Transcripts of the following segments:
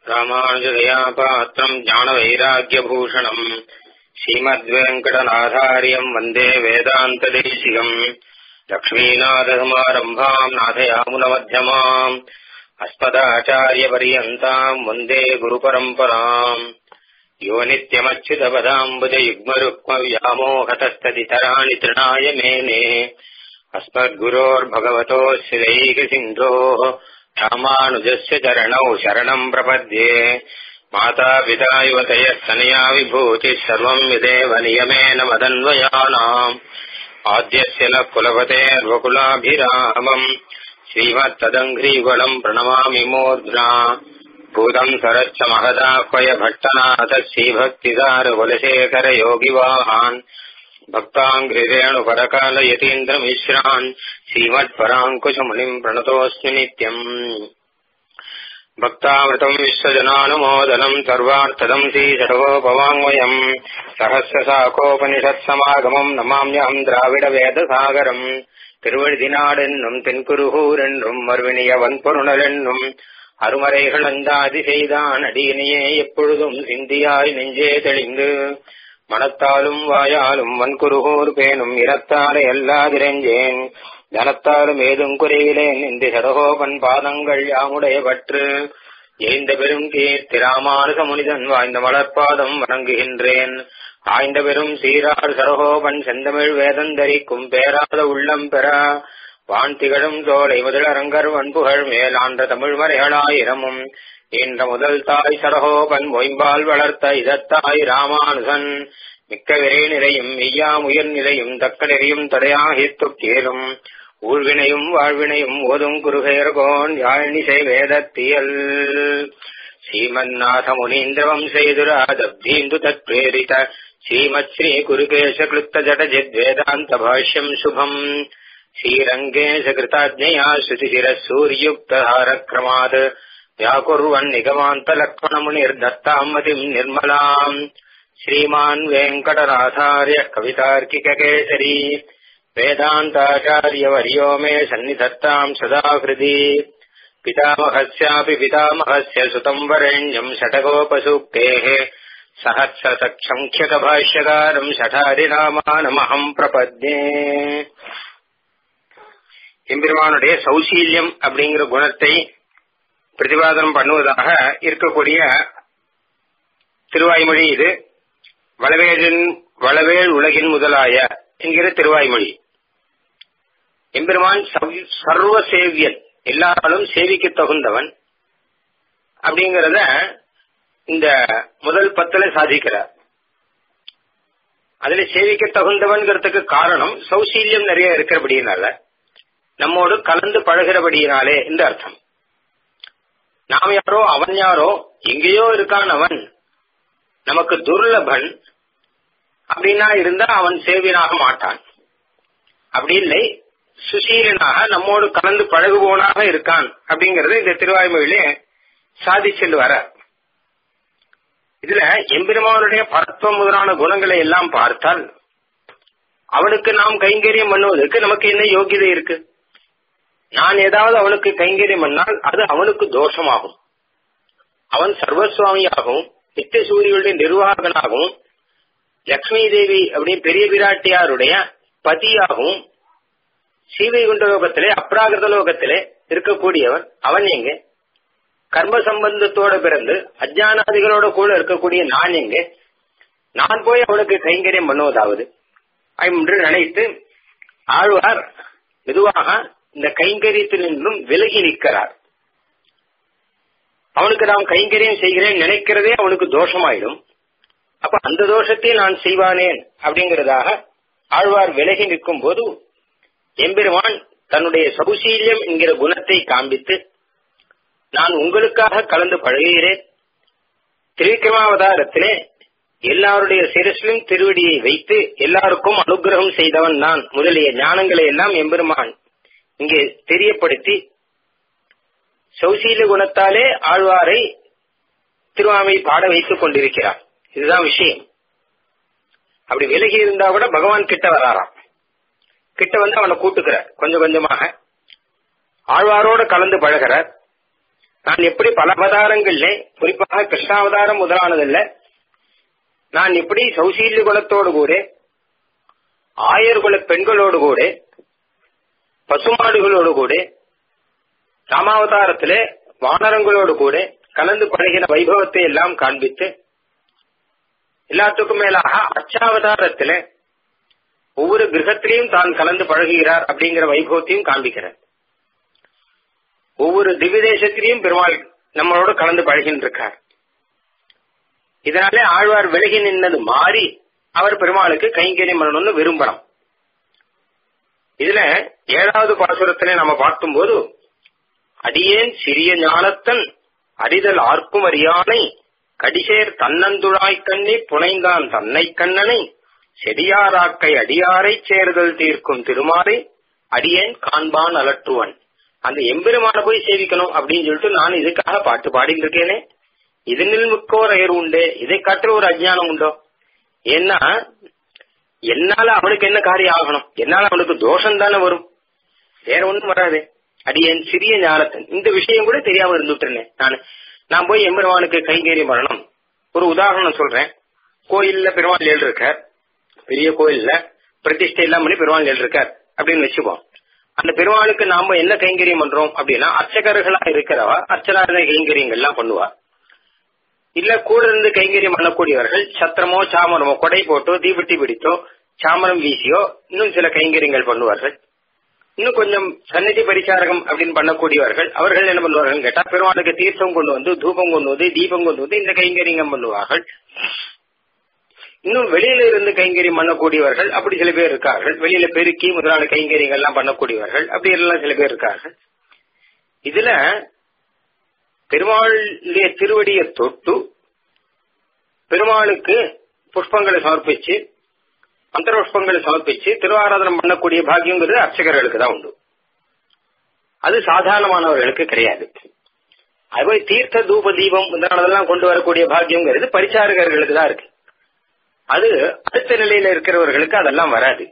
ராமானுஜதயா பாத்திரம் ஞானவைராக்கியபூஷணம் ஸ்ரீமத்வேங்கடநாதாரியம் வந்தே வேதாந்ததேசிகம் லக்ஷ்மீநாதகுமாரம்பாம் நாதயாமுனமத்தியமாம் अस्मदाचार्यपर्यन्ताम् वन्दे गुरुपरम्पराम् यो नित्यमच्युतपदाम्बुजयुग्मरुक्मव्यामोहतस्तदितराणि तृणाय मेने अस्मद्गुरोर्भगवतोऽस्य दैकसिन्धोः रामानुजस्य चरणौ शरणम् प्रपद्ये मातापिता युवतयस्तनया विभूतिः सर्वम् विदेव नियमेन मदन्वयानाम् आद्यस्य न कुलपतेर्वकुलाभिरामम् श्रीमत्तदङ्घ्रीगुणम् प्रणमामि मूर्ध्ना भूतम् सरश्च महदाह्वय भट्टनाथ श्रीभक्तिदारकुलशेखरयोगिवाहान् भक्ताङ्घ्रिरेणुपरकालयतीन्द्रमिश्रान् श्रीमत्पराङ्कुशमुनिम् प्रणतोऽस्मि नित्यम् भक्तामृतम् विश्वजनानुमोदनम् सर्वार्थदम् श्रीषडगोपवाङ्मयम् सहस्रशाकोपनिषत्समागमम् नमाम्यहम् द्राविडवेदसागरम् திருவழுதினாடென்னும் தென்குருகூர் என்றும் மறுவினியவன் பொருணல் என்னும் அருமறைகள் அந்தாதி செய்தான் அடியினையே எப்பொழுதும் சிந்தியாய் நெஞ்சே தெளிந்து மனத்தாலும் வாயாலும் வன்குருகூர் பேணும் இரத்தாலே அல்லாதிரஞ்சேன் தனத்தாலும் ஏதும் குறைவிலேன் இந்த சடகோபன் பாதங்கள் யாமுடைய பற்று ஏந்த பெரும் கீர்த்தி ராமானுக முனிதன் வாய்ந்த மலர்பாதம் வணங்குகின்றேன் ஆய்ந்த பெரும் சீரார் சரகோபன் செந்தமிழ் வேதந்தரிக்கும் பேராத உள்ளம் பெற வான் திகழும் தோலை முதலரங்கர் வன்புகழ் மேலாண்ட தமிழ் மறைகளாயிரமும் என்ற முதல் தாய் சரகோபன் மொயம்பால் வளர்த்த இதத்தாய் ராமானுசன் மிக்க விரை நிலையும் மெய்யாம் உயர் நிலையும் தக்க நெறியும் தடையாகித் தொக்கேலும் ஊழ்வினையும் வாழ்வினையும் ஓதும் குருகேர்கோன் யாழினிசை வேதத்தியல் ஸ்ரீமன்னாத முனீந்திரவம் செய்துராதப்தீந்து தத்வேரித श्रीमत् श्रीकुरुकेशक्लुप्तजटजिद्वेदान्तभाष्यम् शुभम् श्रीरङ्गेशकृताज्ञया श्रुतिशिरः सूर्युक्तहारक्रमात् व्याकुर्वन्निगमान्तलक्ष्मणमुनिर्दत्ताम् मतिम् निर्मलाम् श्रीमान् वेङ्कटनाथार्यः कवितार्किककेसरी वेदान्ताचार्यवर्यो मे सन्निधत्ताम् सदा हृदि पितामहस्यापि पितामहस्य सुतम् वरेण्यम् षटकोपसूक्तेः சகசிரசங்கியகபாஷ்யகாரம் ஷடாரிராமானமகம் பிரபத்யே எம்பெருமானுடைய சௌசீல்யம் அப்படிங்கிற குணத்தை பிரதிபாதனம் பண்ணுவதாக இருக்கக்கூடிய திருவாய்மொழி இது வளவேலின் வளவேல் உலகின் முதலாய என்கிற திருவாய்மொழி எம்பெருமான் சர்வ சேவியன் எல்லாராலும் சேவிக்க தகுந்தவன் அப்படிங்கறத இந்த முதல் பத்துல சாதிக்கிறார் அதுல சேவிக்க தகுந்தவன்கிறதுக்கு காரணம் சௌசீல்யம் நிறைய இருக்கிறபடியினால நம்மோடு கலந்து பழகிறபடியினாலே என்று அர்த்தம் நாம் யாரோ அவன் யாரோ எங்கேயோ இருக்கான் அவன் நமக்கு துர்லபன் அப்படின்னா இருந்தா அவன் சேவியனாக மாட்டான் அப்படி இல்லை சுசீலனாக நம்மோடு கலந்து பழகுவோனாக இருக்கான் அப்படிங்கறது இந்த திருவாய்மொழியிலே சாதிச்சென்று வர இதுல எம்பெருமானுடைய பரத்துவம் முதலான குணங்களை எல்லாம் பார்த்தால் அவனுக்கு நாம் கைங்கரியம் பண்ணுவதற்கு நமக்கு என்ன யோகியதை இருக்கு நான் ஏதாவது அவனுக்கு கைங்கரியம் பண்ணால் அது அவனுக்கு தோஷமாகும் அவன் சர்வசுவாமியாகவும் நித்திய சூரியுடைய நிர்வாகனாகவும் லக்ஷ்மி தேவி அப்படின்னு பெரிய பிராட்டியாருடைய பதியாகவும் சீவைகுண்ட லோகத்திலே அப்ராகிருத லோகத்திலே இருக்கக்கூடியவன் அவன் எங்க கர்ம சம்பந்தத்தோட பிறந்து அஜானாதிகளோட கூட இருக்கக்கூடிய நான் எங்க நான் போய் அவனுக்கு கைங்கரியம் பண்ணுவதாவது என்று நினைத்து ஆழ்வார் மெதுவாக இந்த கைங்கரியத்தினின்றும் விலகி நிற்கிறார் அவனுக்கு நாம் கைங்கரியம் செய்கிறேன் நினைக்கிறதே அவனுக்கு தோஷமாயிடும் அப்ப அந்த தோஷத்தை நான் செய்வானேன் அப்படிங்கறதாக ஆழ்வார் விலகி நிற்கும் போது எம்பெருமான் தன்னுடைய சௌசீல்யம் என்கிற குணத்தை காண்பித்து நான் உங்களுக்காக கலந்து பழகுகிறேன் திரிவிக்ரமாவதாரத்திலே எல்லாருடைய சிரசிலும் திருவடியை வைத்து எல்லாருக்கும் அனுகிரகம் செய்தவன் நான் முதலிய ஞானங்களை எல்லாம் எம்பெருமான் இங்கே தெரியப்படுத்தி சௌசீல குணத்தாலே ஆழ்வாரை திருவாமை பாட வைத்துக் கொண்டிருக்கிறார் இதுதான் விஷயம் அப்படி விலகி இருந்தா கூட பகவான் கிட்ட வராராம் கிட்ட வந்து அவனை கூட்டுக்கிறார் கொஞ்சம் கொஞ்சமாக ஆழ்வாரோட கலந்து பழகிறார் நான் எப்படி பல அவதாரங்கள்ல குறிப்பாக கிருஷ்ணாவதாரம் முதலானதில்ல நான் எப்படி சௌசீல்ய குலத்தோடு கூட ஆயர் குல பெண்களோடு கூட பசுமாடுகளோடு கூட ராமாவதாரத்திலே வானரங்களோடு கூட கலந்து பழகின வைபவத்தை எல்லாம் காண்பித்து எல்லாத்துக்கும் மேலாக அச்சாவதாரத்தில ஒவ்வொரு கிரகத்திலையும் தான் கலந்து பழகுகிறார் அப்படிங்கிற வைபவத்தையும் காண்பிக்கிறார் ஒவ்வொரு திவ்ய தேசத்திலையும் பெருமாள் நம்மளோட கலந்து பழகின்னு இருக்கார் இதனாலே ஆழ்வார் விலகி நின்னது மாறி அவர் பெருமாளுக்கு கைங்கரியம் பண்ணணும்னு விரும்பணும் இதுல ஏழாவது பாசுரத்திலே நம்ம பார்க்கும்போது அடியேன் சிறிய ஞானத்தன் அறிதல் ஆர்க்கும் அறியானை கடிசேர் தன்னந்துழாய்க் கண்ணி புனைந்தான் தன்னை கண்ணனை செடியாராக்கை அடியாரை சேர்தல் தீர்க்கும் திருமாலை அடியேன் காண்பான் அலற்றுவன் அந்த எம்பெருமான போய் சேவிக்கணும் அப்படின்னு சொல்லிட்டு நான் இதுக்காக பாட்டு பாடிட்டு இருக்கேனே இதனில் மிக்கோர் அயர் உண்டு இதை காட்டுற ஒரு அஜ்ஞானம் உண்டோ ஏன்னா என்னால அவனுக்கு என்ன காரியம் ஆகணும் என்னால அவனுக்கு தோஷம் தானே வரும் வேற ஒண்ணும் வராது அடியேன் சிறிய ஞானத்தன் இந்த விஷயம் கூட தெரியாம இருந்துட்டேன் நான் நான் போய் எம்பெருமானுக்கு கைங்கரியம் பண்ணணும் ஒரு உதாரணம் சொல்றேன் கோயில்ல பெருமாள் எழு இருக்கார் பெரிய கோயில்ல பிரதிஷ்டை எல்லாம் பண்ணி பெருமாள் எழு இருக்கார் அப்படின்னு வச்சுப்போம் அந்த பெருமாளுக்கு நாம என்ன கைங்கரியம் பண்றோம் அப்படின்னா அர்ச்சகர்களா இருக்கிறவா அர்ச்சனாத கைங்கரியங்கள் எல்லாம் பண்ணுவா இல்ல கூட இருந்து கைங்கரியம் பண்ணக்கூடியவர்கள் சத்திரமோ சாமரமோ கொடை போட்டோ தீபட்டி பிடித்தோ சாமரம் வீசியோ இன்னும் சில கைங்கரியங்கள் பண்ணுவார்கள் இன்னும் கொஞ்சம் சந்நிதி பரிசாரகம் அப்படின்னு பண்ணக்கூடியவர்கள் அவர்கள் என்ன பண்ணுவார்கள் கேட்டா பெருமாளுக்கு தீர்த்தம் கொண்டு வந்து தூபம் கொண்டு வந்து தீபம் கொண்டு வந்து இந்த கைங்கரியம் பண்ணுவார்கள் இன்னும் வெளியில இருந்து கைங்கரியம் பண்ணக்கூடியவர்கள் அப்படி சில பேர் இருக்கார்கள் வெளியில பெருக்கி முதலான கைங்கரியங்கள் எல்லாம் பண்ணக்கூடியவர்கள் அப்படி எல்லாம் சில பேர் இருக்கார்கள் இதுல பெருமாளுடைய திருவடியை தொட்டு பெருமாளுக்கு புஷ்பங்களை சமர்ப்பிச்சு மந்திர புஷ்பங்களை சமர்ப்பிச்சு திருவாராதனம் பண்ணக்கூடிய பாக்கியங்கிறது அர்ச்சகர்களுக்கு தான் உண்டு அது சாதாரணமானவர்களுக்கு கிடையாது அதுபோய் தீர்த்த தூப தீபம் முதலானதெல்லாம் கொண்டு வரக்கூடிய பாக்கியங்கிறது பரிசாரகர்களுக்கு தான் இருக்கு அது அடுத்த நிலையில இருக்கிறவர்களுக்கு அதெல்லாம் வராது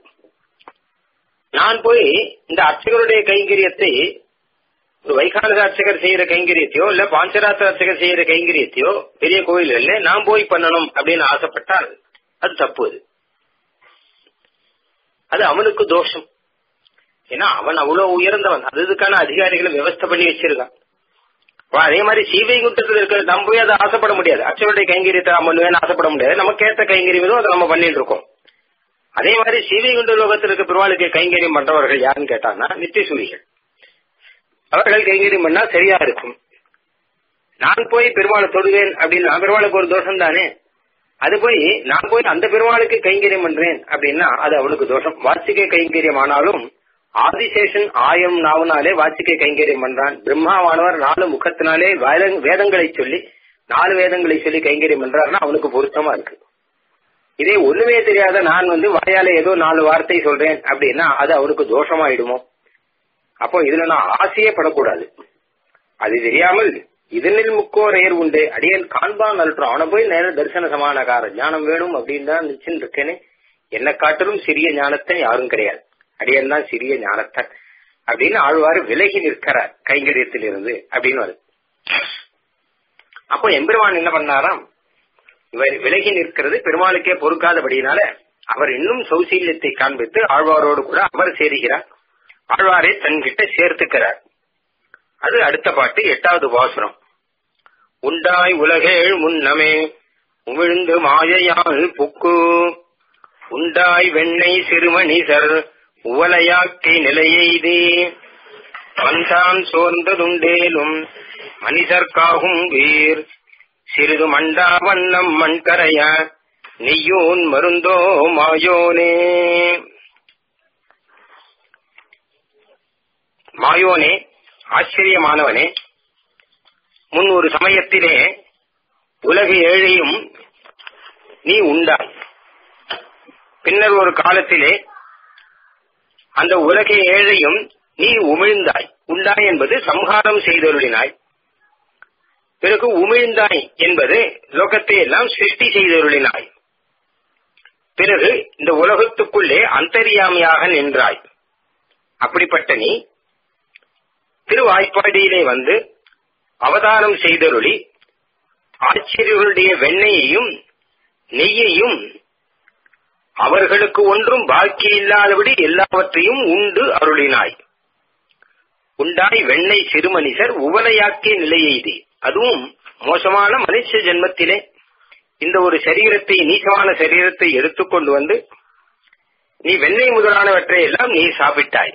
நான் போய் இந்த அர்ச்சகருடைய கைங்கரியத்தை ஒரு வைகானக அர்ச்சகர் செய்யற கைங்கரியத்தையோ இல்ல பாஞ்சராத்திர அர்ச்சகர் செய்யற கைங்கரியத்தையோ பெரிய கோயில்கள்ல நான் போய் பண்ணணும் அப்படின்னு ஆசைப்பட்டால் அது தப்பு அது அது அவனுக்கு தோஷம் ஏன்னா அவன் அவ்வளவு உயர்ந்தவன் அது இதுக்கான அதிகாரிகளை விவஸ்தை பண்ணி வச்சிருக்கான் அதே மாதிரி சீவைகுண்டத்தில் இருக்கிற நம்ம போய் அதை ஆசைப்பட முடியாது அச்சனுடைய கைங்கரியத்தை நான் பண்ணுவேன்னு ஆசைப்பட முடியாது நம்ம கேட்ட கைங்கரியம் அதை நம்ம பண்ணிட்டு இருக்கோம் அதே மாதிரி சீவைகுண்ட லோகத்தில் இருக்க பெருமாளுக்கு கைங்கரியம் பண்றவர்கள் யாருன்னு கேட்டாங்கன்னா நித்தியசூரிகள் அவர்கள் கைங்கரியம் பண்ணா சரியா இருக்கும் நான் போய் பெருமாளை தொடுவேன் அப்படின்னா பெருமாளுக்கு ஒரு தோஷம் தானே அது போய் நான் போய் அந்த பெருமாளுக்கு கைங்கரியம் பண்றேன் அப்படின்னா அது அவனுக்கு தோஷம் வாசிக்க கைங்கரியம் ஆனாலும் ஆதிசேஷன் ஆயம் நாவுனாலே வாசிக்க கைங்கரியம் பண்றான் பிரம்மாவானவர் நாலு முகத்தினாலே வேதங்களை சொல்லி நாலு வேதங்களை சொல்லி கைங்கரியம் பண்றாருன்னா அவனுக்கு பொருத்தமா இருக்கு இதே ஒண்ணுமே தெரியாத நான் வந்து வாயால ஏதோ நாலு வார்த்தை சொல்றேன் அப்படின்னா அது அவனுக்கு தோஷமாயிடுமோ அப்போ இதுல நான் ஆசையே படக்கூடாது அது தெரியாமல் இதனில் முக்கோர் ஏர் உண்டு அடியன் காண்பான் அல்றோம் அவனை போய் நேர தரிசன சமானகார ஞானம் வேணும் அப்படின்னு தான் நிச்சுன்னு இருக்கேனே என்னை காட்டிலும் சிறிய ஞானத்தை யாரும் கிடையாது அடியன் தான் சிறிய ஞானத்தன் அப்படின்னு ஆழ்வார் விலகி நிற்கிறார் கைங்கரியத்தில் இருந்து அப்படின்னு வருது அப்போ எம்பெருமான் என்ன பண்ணாராம் இவர் விலகி நிற்கிறது பெருமாளுக்கே பொறுக்காதபடியினால அவர் இன்னும் சௌசீல்யத்தை காண்பித்து ஆழ்வாரோடு கூட அவர் சேருகிறார் ஆழ்வாரை தன்கிட்ட சேர்த்துக்கிறார் அது அடுத்த பாட்டு எட்டாவது வாசனம் உண்டாய் உலகேழ் முன்னமே உமிழ்ந்து மாயையால் புக்கு உண்டாய் வெண்ணெய் சிறுமணிசர் உவலையாக்கை நிலையெய்தே வந்தான் சோர்ந்ததுண்டேலும் மனிதர்க்காகும் வீர் சிறிது மண்டா வண்ணம் மண்கரைய நெய்யோன் மருந்தோ மாயோனே மாயோனே ஆச்சரியமானவனே முன் ஒரு சமயத்திலே உலக ஏழையும் நீ உண்டாய் பின்னர் ஒரு காலத்திலே அந்த உலக ஏழையும் நீ உமிழ்ந்தாய் உண்டாய் என்பது சம்ஹாரம் செய்தருளினாய் பிறகு உமிழ்ந்தாய் என்பது லோகத்தை எல்லாம் சிருஷ்டி செய்தருளினாய் பிறகு இந்த உலகத்துக்குள்ளே அந்தரியாமையாக நின்றாய் அப்படிப்பட்ட நீ திருவாய்ப்பாடியிலே வந்து அவதாரம் செய்தருளி ஆச்சரியர்களுடைய வெண்ணையையும் நெய்யையும் அவர்களுக்கு ஒன்றும் பாக்கி இல்லாதபடி எல்லாவற்றையும் உண்டு அருளினாய் உண்டாய் வெண்ணெய் சிறுமனிதர் உவலையாக்கிய நிலையெய்தி அதுவும் மோசமான மனுஷ ஜென்மத்திலே இந்த ஒரு சரீரத்தை நீச்சமான சரீரத்தை எடுத்துக்கொண்டு வந்து நீ வெண்ணெய் முதலானவற்றை எல்லாம் நீ சாப்பிட்டாய்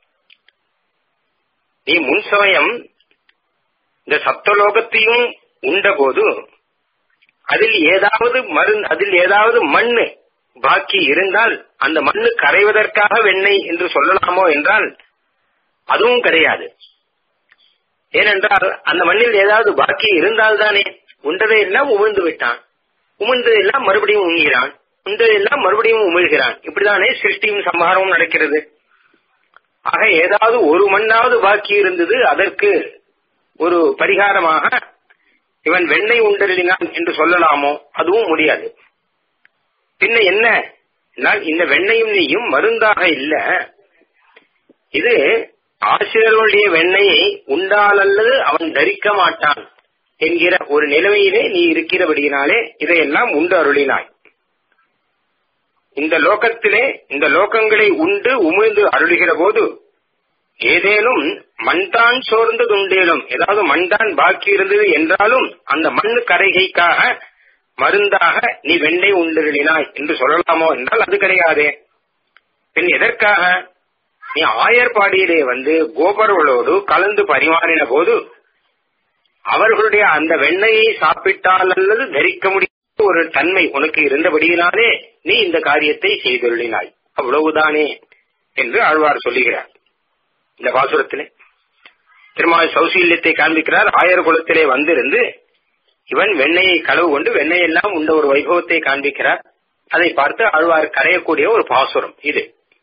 நீ முன் சமயம் இந்த சப்தலோகத்தையும் உண்டபோது அதில் ஏதாவது மருந்து அதில் ஏதாவது மண்ணு பாக்கி இருந்தால் அந்த மண்ணு கரைவதற்காக வெண்ணெய் என்று சொல்லலாமோ என்றால் அதுவும் கிடையாது ஏனென்றால் அந்த மண்ணில் ஏதாவது பாக்கி இருந்தால்தானே உண்டதை எல்லாம் உமிழ்ந்து விட்டான் உமிழ்ந்ததை எல்லாம் மறுபடியும் உண்கிறான் உண்டதை எல்லாம் மறுபடியும் உமிழ்கிறான் இப்படிதானே சிருஷ்டியும் சம்ஹாரமும் நடக்கிறது ஆக ஏதாவது ஒரு மண்ணாவது பாக்கி இருந்தது அதற்கு ஒரு பரிகாரமாக இவன் வெண்ணெய் உண்டறினான் என்று சொல்லலாமோ அதுவும் முடியாது பின்ன என்ன என்றால் இந்த வெண்ணையும் நெய்யும் மருந்தாக இல்ல இது ஆசிரியர்களுடைய வெண்ணையை உண்டாலல்லது அவன் தரிக்க மாட்டான் என்கிற ஒரு நிலைமையிலே நீ இருக்கிறபடியினாலே இதையெல்லாம் உண்டு அருளினாய் இந்த லோகத்திலே இந்த லோகங்களை உண்டு உமிழ்ந்து அருளுகிற போது ஏதேனும் மண்தான் சோர்ந்ததுண்டேலும் ஏதாவது மண்தான் பாக்கி இருந்தது என்றாலும் அந்த மண்ணு கரைகைக்காக மருந்தாக நீ வெண்ணெய் உண்டருளினாய் என்று சொல்லலாமோ என்றால் அது கிடையாதே பின் எதற்காக நீ ஆயர்பாடியிலே வந்து கோபர்களோடு கலந்து பரிமாறின போது அவர்களுடைய அந்த வெண்ணெயை சாப்பிட்டால் அல்லது தரிக்க முடியாத ஒரு தன்மை உனக்கு இருந்தபடியினாலே நீ இந்த காரியத்தை செய்துள்ளினாய் அவ்வளவுதானே என்று ஆழ்வார் சொல்லுகிறார் இந்த பாசுரத்திலே திருமால் சௌசீல்யத்தை காண்பிக்கிறார் ஆயர் குலத்திலே வந்திருந்து இவன் வெண்ணையை களவு கொண்டு வெண்ணையெல்லாம் உண்ட ஒரு வைபவத்தை காண்பிக்கிறார் அதை பார்த்து ஆழ்வார் கரையக்கூடிய ஒரு பாசுரம் இது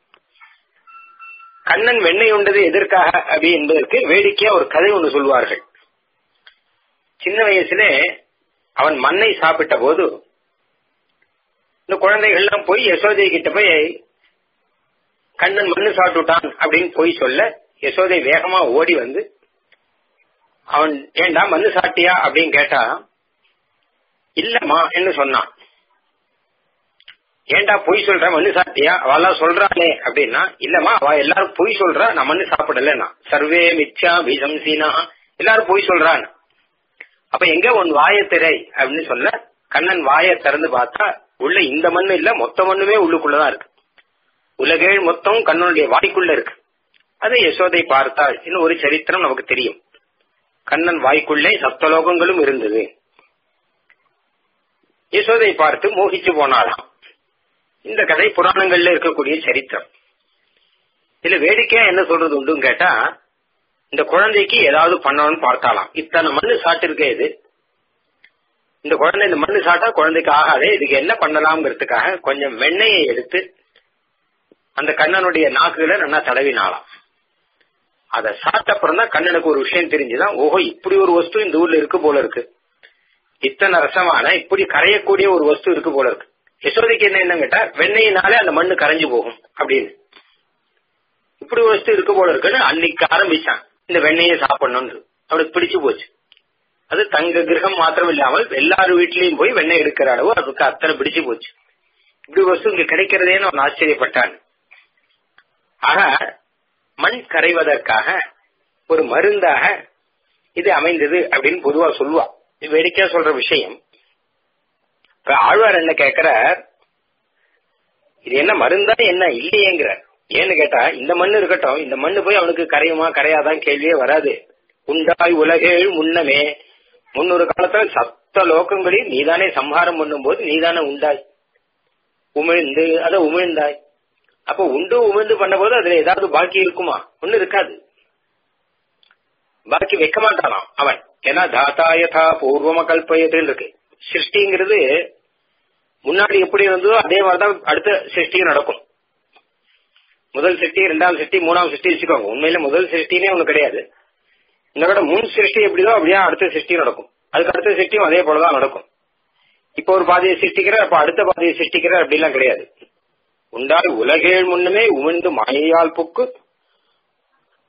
கண்ணன் வெண்ணெய் உண்டது எதற்காக அப்படி என்பதற்கு வேடிக்கையா ஒரு கதை ஒன்று சொல்வார்கள் சின்ன வயசுல அவன் மண்ணை சாப்பிட்ட போது இந்த குழந்தைகள்லாம் போய் யசோதை கிட்ட போய் கண்ணன் மண்ணு சாப்பிட்டுட்டான் அப்படின்னு போய் சொல்ல யசோதை வேகமா ஓடி வந்து அவன் ஏண்டா மண்ணு சாப்பிட்டியா அப்படின்னு கேட்டா இல்லம்மா என்று சொன்னான் ஏண்டா பொய் சொல்ற மண்ணு சாப்பிட்டியா அவெல்லாம் சொல்றாளே அப்படின்னா இல்லம்மா அவ எல்லாரும் பொய் சொல்றா நான் மண்ணு சாப்பிடலன்னா சர்வே மித்யா விசம்சீனா எல்லாரும் பொய் சொல்றான் அப்ப எங்க உன் வாயை திரை அப்படின்னு சொல்ல கண்ணன் வாயை திறந்து பார்த்தா உள்ள இந்த மண்ணு இல்ல மொத்த மண்ணுமே உள்ளுக்குள்ளதான் இருக்கு உலகேழ் மொத்தம் கண்ணனுடைய வாய்க்குள்ள இருக்கு அதை யசோதை பார்த்தாள் இன்னும் ஒரு சரித்திரம் நமக்கு தெரியும் கண்ணன் வாய்க்குள்ளே சப்தலோகங்களும் இருந்தது யசோதை பார்த்து மோகிச்சு போனாளாம் இந்த கதை புராணங்கள்ல இருக்கக்கூடிய சரித்திரம் இதுல வேடிக்கையா என்ன சொல்றது உண்டுன்னு கேட்டா இந்த குழந்தைக்கு ஏதாவது பண்ணணும்னு பார்த்தாலாம் இத்தனை மண்ணு சாப்பிட்டு இது இந்த குழந்தை இந்த மண்ணு சாட்டா குழந்தைக்கு ஆகாதே இதுக்கு என்ன பண்ணலாம்ங்கிறதுக்காக கொஞ்சம் வெண்ணெயை எடுத்து அந்த கண்ணனுடைய நாக்குகளை நல்லா தடவினாலாம் அதை சாப்பிட்ட அப்புறம் தான் கண்ணனுக்கு ஒரு விஷயம் தெரிஞ்சுதான் ஓஹோ இப்படி ஒரு வஸ்து இந்த ஊர்ல இருக்கு போல இருக்கு இத்தனை ரசமான இப்படி கரையக்கூடிய ஒரு வஸ்து இருக்கு போல இருக்கு யசோதைக்கு என்ன என்ன கேட்டா வெண்ணெயினாலே அந்த மண்ணு கரைஞ்சு போகும் அப்படின்னு இப்படி ஒரு வஸ்து இருக்கு போல இருக்குன்னு அன்னைக்கு ஆரம்பிச்சான் இந்த வெண்ணெயை சாப்பிடணும்னு அவனுக்கு பிடிச்சு போச்சு அது தங்க கிரகம் மாத்திரம் இல்லாமல் எல்லாரும் வீட்லயும் போய் வெண்ணெய் எடுக்கிற அளவு அதுக்கு அத்தனை பிடிச்சு போச்சு இப்படி வஸ்து இங்க கிடைக்கிறதேன்னு அவன் ஆச்சரியப்பட்டான் ஆக மண் கரைவதற்காக ஒரு மருந்தாக இது அமைந்தது அப்படின்னு பொதுவா சொல்லுவா இது வேடிக்கையா சொல்ற விஷயம் இப்ப ஆழ்வார் என்ன கேக்குறார் இது என்ன மருந்தா என்ன இல்லையேங்கிறார் ஏன்னு கேட்டா இந்த மண்ணு இருக்கட்டும் இந்த மண்ணு போய் அவனுக்கு கரையுமா கரையாதான் கேள்வியே வராது உண்டாய் உலகேழ் முன்னமே முன்னொரு காலத்துல சப்த லோகங்களில் நீதானே சம்ஹாரம் பண்ணும் போது நீதானே உண்டாய் உமிழ்ந்து அத உமிழ்ந்தாய் அப்ப உண்டு உமிழ்ந்து பண்ண போது அதுல ஏதாவது பாக்கி இருக்குமா ஒண்ணு இருக்காது பாக்கி வைக்க மாட்டானாம் அவன் ஏன்னா தாத்தாயதா பூர்வம கல்பயத்துன்னு இருக்கு சிருஷ்டிங்கிறது முன்னாடி எப்படி இருந்ததோ அதே மாதிரிதான் அடுத்த சிருஷ்டியும் நடக்கும் முதல் சிருஷ்டி இரண்டாம் சிருஷ்டி மூணாம் சிருஷ்டி வச்சுக்கோங்க உண்மையில முதல் சிருஷ்டினே ஒண்ணு கிடையாது இந்த விட முன் சிருஷ்டி எப்படிதோ அப்படியே அடுத்த சிருஷ்டி நடக்கும் அதுக்கு அடுத்த சிருஷ்டியும் அதே போலதான் நடக்கும் இப்போ ஒரு பாதையை சிருஷ்டிக்கிற அப்ப அடுத்த பாதையை சிருஷ்டிக்கிற அப்படிலாம் கிடையாது உண்டால் உலகேழ் முன்னமே உமிழ்ந்து மாயையால் புக்கு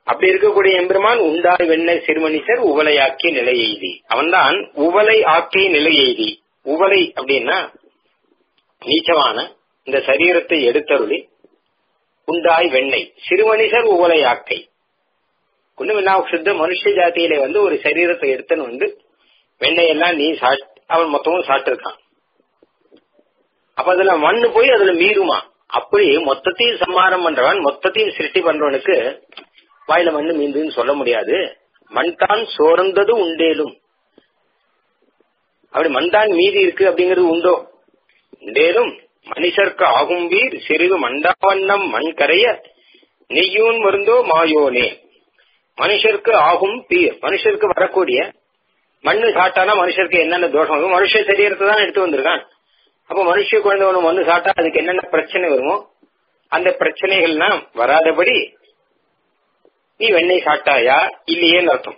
அப்படி இருக்கக்கூடிய எம்பெருமான் உண்டாய் வெண்ணெய் சிறுமணிசர் உவலையாக்கிய நிலை எய்தி அவன்தான் உவலை ஆக்கிய நிலை எய்தி உவலை அப்படின்னா நீச்சமான இந்த சரீரத்தை எடுத்தருளி உண்டாய் வெண்ணெய் சிறுமணிசர் உவலை ஆக்கை ஒண்ணுமில்லா சுத்த மனுஷ ஜாத்தியில வந்து ஒரு சரீரத்தை எடுத்துன்னு வந்து வெண்ணெய் எல்லாம் நீ சாட் அவன் மொத்தமும் சாப்பிட்டிருக்கான் அப்ப அதுல மண்ணு போய் அதுல மீறுமா அப்படி மொத்தத்தையும் சம்மாரம் பண்றவன் மொத்தத்தையும் சிருஷ்டி பண்றவனுக்கு வாயில மண்ணு மீந்துன்னு சொல்ல முடியாது மண் தான் சோர்ந்தது உண்டேலும் அப்படி மண் தான் மீதி இருக்கு அப்படிங்கிறது உண்டோ உண்டேலும் மனுஷர்க்கு ஆகும் வீர் சிறிது மண்டாவண்ணம் மண் கரைய நெய்யூன் மருந்தோ மாயோனே மனுஷருக்கு ஆகும் பீர் மனுஷருக்கு வரக்கூடிய மண்ணு சாட்டானா மனுஷருக்கு என்னென்ன தோஷம் வரும் மனுஷ சரீரத்தை தான் எடுத்து வந்திருக்கான் அப்ப மனுஷ குழந்தை ஒண்ணு மண்ணு சாட்டா அதுக்கு என்னென்ன பிரச்சனை வருமோ அந்த பிரச்சனைகள்லாம் வராதபடி நீ வெண்ணெய் சாட்டாயா இல்லையேன்னு அர்த்தம்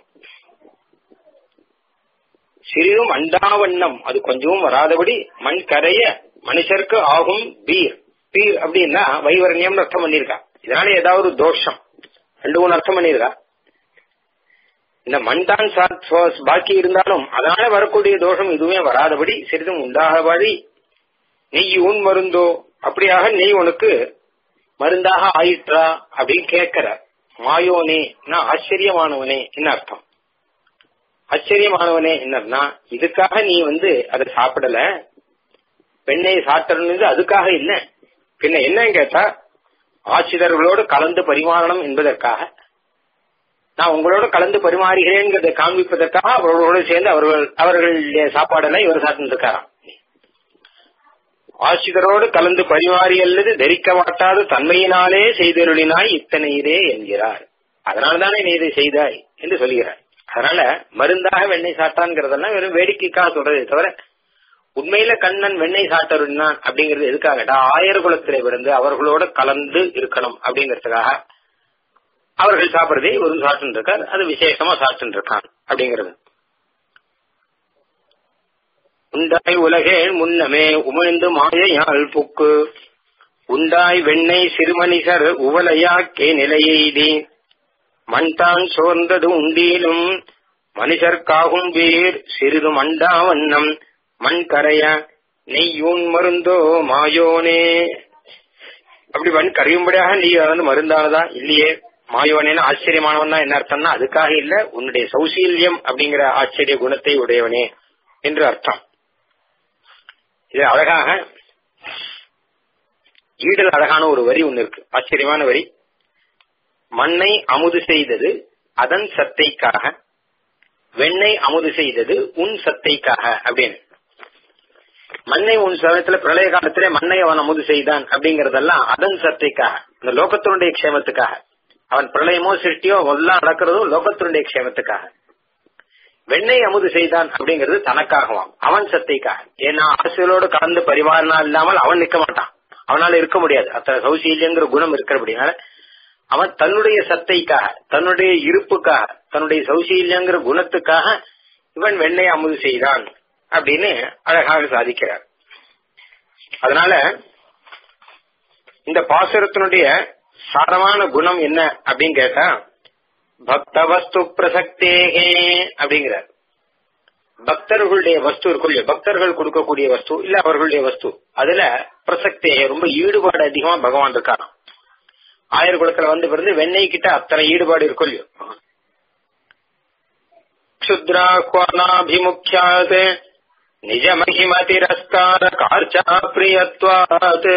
சிறிதும் அண்டாவண்ணம் அது கொஞ்சமும் வராதபடி மண் கரைய மனுஷருக்கு ஆகும் பீர் பீர் அப்படின்னா வைவரண்யம் அர்த்தம் பண்ணிருக்கா இதனால ஏதாவது தோஷம் ரெண்டு மூணு அர்த்தம் பண்ணிருக்கா இந்த மண் தான் பாக்கி இருந்தாலும் அதனால வரக்கூடிய தோஷம் எதுவுமே வராதபடி சிறிதும் உண்டாகபடி நெய் உன் மருந்தோ அப்படியாக நெய் உனக்கு மருந்தாக ஆயிற்றா அப்படின்னு கேட்கிற மாயோனே ஆச்சரியமானவனே என்ன அர்த்தம் ஆச்சரியமானவனே என்னன்னா இதுக்காக நீ வந்து அதை சாப்பிடல பெண்ணை சாப்பிடணுது அதுக்காக இல்ல பின்ன என்னன்னு கேட்டா ஆசிரியர்களோடு கலந்து பரிமாறணும் என்பதற்காக நான் உங்களோட கலந்து பரிமாறுகிறேங்கிறத காண்பிப்பதற்காக அவர்களோடு சேர்ந்து அவர்கள் அவர்களுடைய சாப்பாடெல்லாம் இவர் சாப்பிட்டு இருக்காராம் ஆசிரியரோடு கலந்து பரிமாறி அல்லது தரிக்க மாட்டாத தன்மையினாலே செய்தருளினாய் இத்தனையிலே என்கிறார் அதனால்தானே நீ இதை செய்தாய் என்று சொல்கிறார் அதனால மருந்தாக வெண்ணெய் சாட்டான்ங்கிறதெல்லாம் வெறும் வேடிக்கைக்காக சொல்றதே தவிர உண்மையில கண்ணன் வெண்ணெய் சாட்டருனான் அப்படிங்கிறது எதுக்காக ஆயர் குலத்திலே பிறந்து அவர்களோட கலந்து இருக்கணும் அப்படிங்கறதுக்காக அவர்கள் சாப்பிடுறதே ஒரு சாப்பிட்டு இருக்கார் அது விசேஷமா சாப்பிட்டு இருக்கான் அப்படிங்கிறது உண்டாய் உலகே முன்னமே உமிழ்ந்து மாயையால் புக்கு உண்டாய் வெண்ணெய் சிறுமணிசர் உவலையாக்கே நிலையெய்தி மண்தான் சோர்ந்தது உண்டீலும் மனுஷர்க்காகும் வீர் சிறிது மண்டா வண்ணம் மண் கரைய நெய்யூன் மருந்தோ மாயோனே அப்படி மண் கரையும்படியாக நீ வந்து மருந்தானதா இல்லையே மாயோனேன்னு ஆச்சரியமானவன் தான் என்ன அர்த்தம்னா அதுக்காக இல்ல உன்னுடைய சௌசீல்யம் அப்படிங்கிற ஆச்சரிய குணத்தை உடையவனே என்று அர்த்தம் இது அழகாக ஈடல் அழகான ஒரு வரி ஒண்ணு இருக்கு ஆச்சரியமான வரி மண்ணை அமுது செய்தது அதன் சத்தைக்காக வெண்ணெய் அமுது செய்தது உன் சத்தைக்காக அப்படின்னு மண்ணை உன் சமயத்துல பிரளய காலத்திலே மண்ணை அவன் அமுது செய்தான் அப்படிங்கறதெல்லாம் அதன் சத்தைக்காக இந்த லோகத்தினுடைய க்ஷேமத்துக்காக அவன் பிரளயமோ சிருஷ்டியோ எல்லாம் நடக்கிறதும் லோகத்தினுடைய க்ஷேமத்துக்காக வெண்ணெய் அமுது செய்தான் அப்படிங்கிறது தனக்காகவாம் அவன் சத்தைக்காக ஏன்னா ஆசிரியரோடு கலந்து பரிமாறினா இல்லாமல் அவன் நிக்க மாட்டான் அவனால இருக்க முடியாது அத்தனை சௌசீல்யங்கிற குணம் இருக்கிறபடினால அவன் தன்னுடைய சத்தைக்காக தன்னுடைய இருப்புக்காக தன்னுடைய சௌசீல்யங்கிற குணத்துக்காக இவன் வெண்ணெய் அமுது செய்தான் அப்படின்னு அழகாக சாதிக்கிறார் அதனால இந்த பாசுரத்தினுடைய சாரமான குணம் என்ன அப்படின்னு கேட்டா பக்த வஸ்து பிரசக்தேகே அப்படிங்கிறார் பக்தர்களுடைய வஸ்து இருக்கும் பக்தர்கள் கொடுக்கக்கூடிய வஸ்து இல்ல அவர்களுடைய வஸ்து அதுல பிரசக்தே ரொம்ப ஈடுபாடு அதிகமா பகவான் இருக்காராம் ஆயர் குளத்துல வந்து பிறந்து வெண்ணெய் கிட்ட அத்தனை ஈடுபாடு இருக்கும் இல்லையோ क्षुद्राह्वानाभिमुख्यात् निजमहिमतिरस्कार कार्चा प्रियत्वात्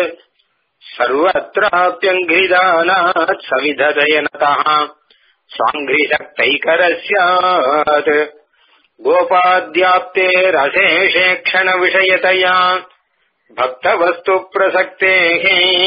सर्वत्राप्यङ्घ्रिदानात् सविधदयनतः स्वाङ्घ्रिशक्तैकरस्यात् गोपाद्याप्तेरशेषे क्षणविषयतया भक्तवस्तु प्रसक्तेः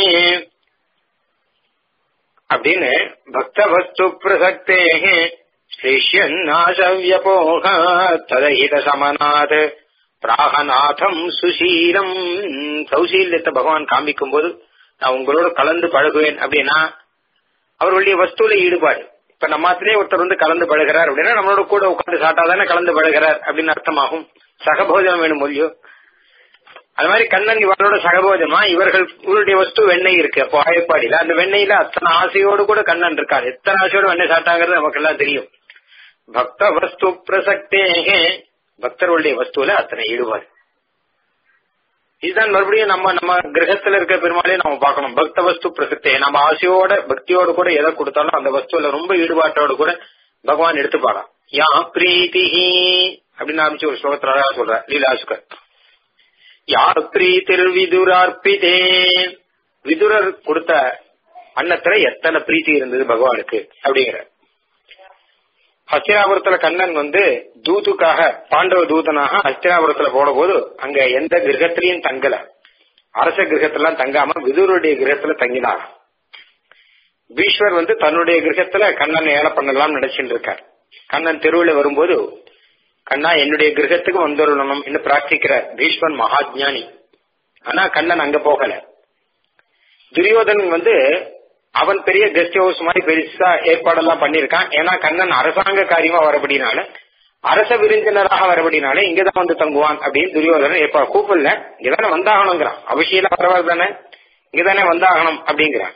அப்படின்னு பக்த வஸ்து பிரசக்தேகே ஸ்ரீஷ்யநாசவியபோக ததஹித சமநாத் பிராகநாதம் சுசீலம் சௌசீல்யத்தை பகவான் காமிக்கும் போது நான் உங்களோட கலந்து பழகுவேன் அப்படின்னா அவர்களுடைய வஸ்துல ஈடுபாடு இப்ப நம்மத்திலே ஒருத்தர் வந்து கலந்து பழகிறார் அப்படின்னா நம்மளோட கூட உட்காந்து சாட்டாதானே கலந்து பழகிறார் அப்படின்னு அர்த்தமாகும் சகபோஜனம் வேணும் மொழியோ அது மாதிரி கண்ணன் இவரோட சகபோஜமா இவர்கள் இவருடைய வஸ்து வெண்ணெய் இருக்கு அப்போ ஆயப்பாடியில அந்த வெண்ணெயில அத்தனை ஆசையோடு கூட கண்ணன் இருக்காரு எத்தனை ஆசையோடு வெண்ணெய் சாப்பிட்டாங்கிறது நமக்கு எல்லாம் தெரியும் பக்த வஸ்து பிரசக்தேகே பக்தர்களுடைய வஸ்துல அத்தனை ஈடுபாடு இதுதான் மறுபடியும் நம்ம நம்ம கிரகத்துல இருக்க பெருமாளே நம்ம பார்க்கணும் பக்த வஸ்து பிரசக்தே நம்ம ஆசையோட பக்தியோட கூட எதை கொடுத்தாலும் அந்த வஸ்துல ரொம்ப ஈடுபாட்டோட கூட பகவான் எடுத்துப்பாராம் யா பிரீத்தி அப்படின்னு ஆரம்பிச்சு ஒரு ஸ்லோகத்துல அழகா சொல்ற லீலாசுகர் யா பிரீத்திர் விதுரார்பிதே விதுரர் கொடுத்த அன்னத்துல எத்தனை பிரீத்தி இருந்தது பகவானுக்கு அப்படிங்கிற ஹஸ்தினாபுரத்துல கண்ணன் வந்து தூதுக்காக பாண்டவ தூதனாக ஹஸ்தினாபுரத்துல போன போது அங்க எந்த கிரகத்திலையும் தங்கல அரச கிரகத்திலாம் தங்காம விதுருடைய கிரகத்துல தங்கினார் பீஷ்வர் வந்து தன்னுடைய கிரகத்துல கண்ணன் ஏல பண்ணலாம் நினைச்சுட்டு இருக்கார் கண்ணன் தெருவில் வரும்போது கண்ணா என்னுடைய கிரகத்துக்கு வந்துடணும் என்று பிரார்த்திக்கிறார் பீஷ்மன் மகாஜானி ஆனா கண்ணன் அங்க போகல துரியோதனன் வந்து அவன் பெரிய கெஸ்ட் ஹவுஸ் மாதிரி பெருசா ஏற்பாடெல்லாம் பண்ணிருக்கான் ஏன்னா கண்ணன் அரசாங்க காரியமா வரபடினால அரச விருந்தினராக வரபடினால இங்கதான் வந்து தங்குவான் அப்படின்னு துரியோதனன் ஏற்பா கூப்பிடல இங்கதானே வந்தாகணுங்கிறான் அவசியம் வரவாறு தானே இங்கதானே வந்தாகணும் அப்படிங்கிறான்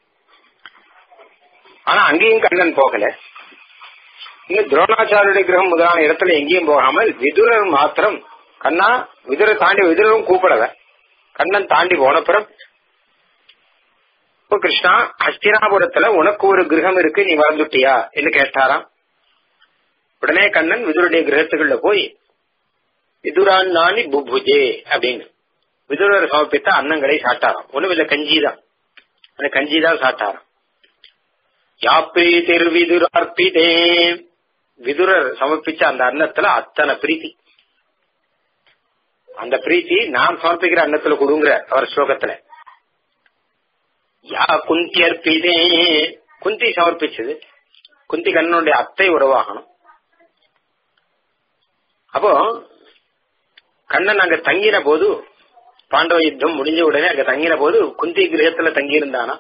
ஆனா அங்கேயும் கண்ணன் போகல இன்னும் துரோணாச்சாரிய கிரகம் முதலான இடத்துல எங்கேயும் போகாமல் விதுரர் மாத்திரம் கண்ணா விதுரை தாண்டி விதுரரும் கூப்பிடல கண்ணன் தாண்டி போனப்புறம் இப்போ கிருஷ்ணா ஹஸ்தினாபுரத்துல உனக்கு ஒரு கிரகம் இருக்கு நீ வளர்ந்துட்டியா என்று கேட்டாராம் உடனே கண்ணன் விதுருடைய கிரகத்துக்குள்ள போய் விதுரான் நானி புபுஜே அப்படின்னு விதுரர் சமர்ப்பித்த அன்னங்களை சாட்டாராம் ஒண்ணும் இல்ல கஞ்சி தான் அந்த கஞ்சி தான் சாட்டாராம் யாப்பே திருவிதுரார்பிதே விதுரர் சமர்ப்பிச்ச அந்த அன்னத்துல அத்தனை பிரீத்தி அந்த பிரீத்தி நான் சமர்ப்பிக்கிற அன்னத்துல கொடுங்கிற அவர் ஸ்லோகத்துல யா குந்தி அர்ப்பிதே குந்தி சமர்ப்பிச்சது குந்தி கண்ணனுடைய அத்தை உறவாகணும் அப்போ கண்ணன் அங்க தங்கின போது பாண்டவ யுத்தம் முடிஞ்ச உடனே அங்க தங்கின போது குந்தி கிரகத்துல தங்கி இருந்தானா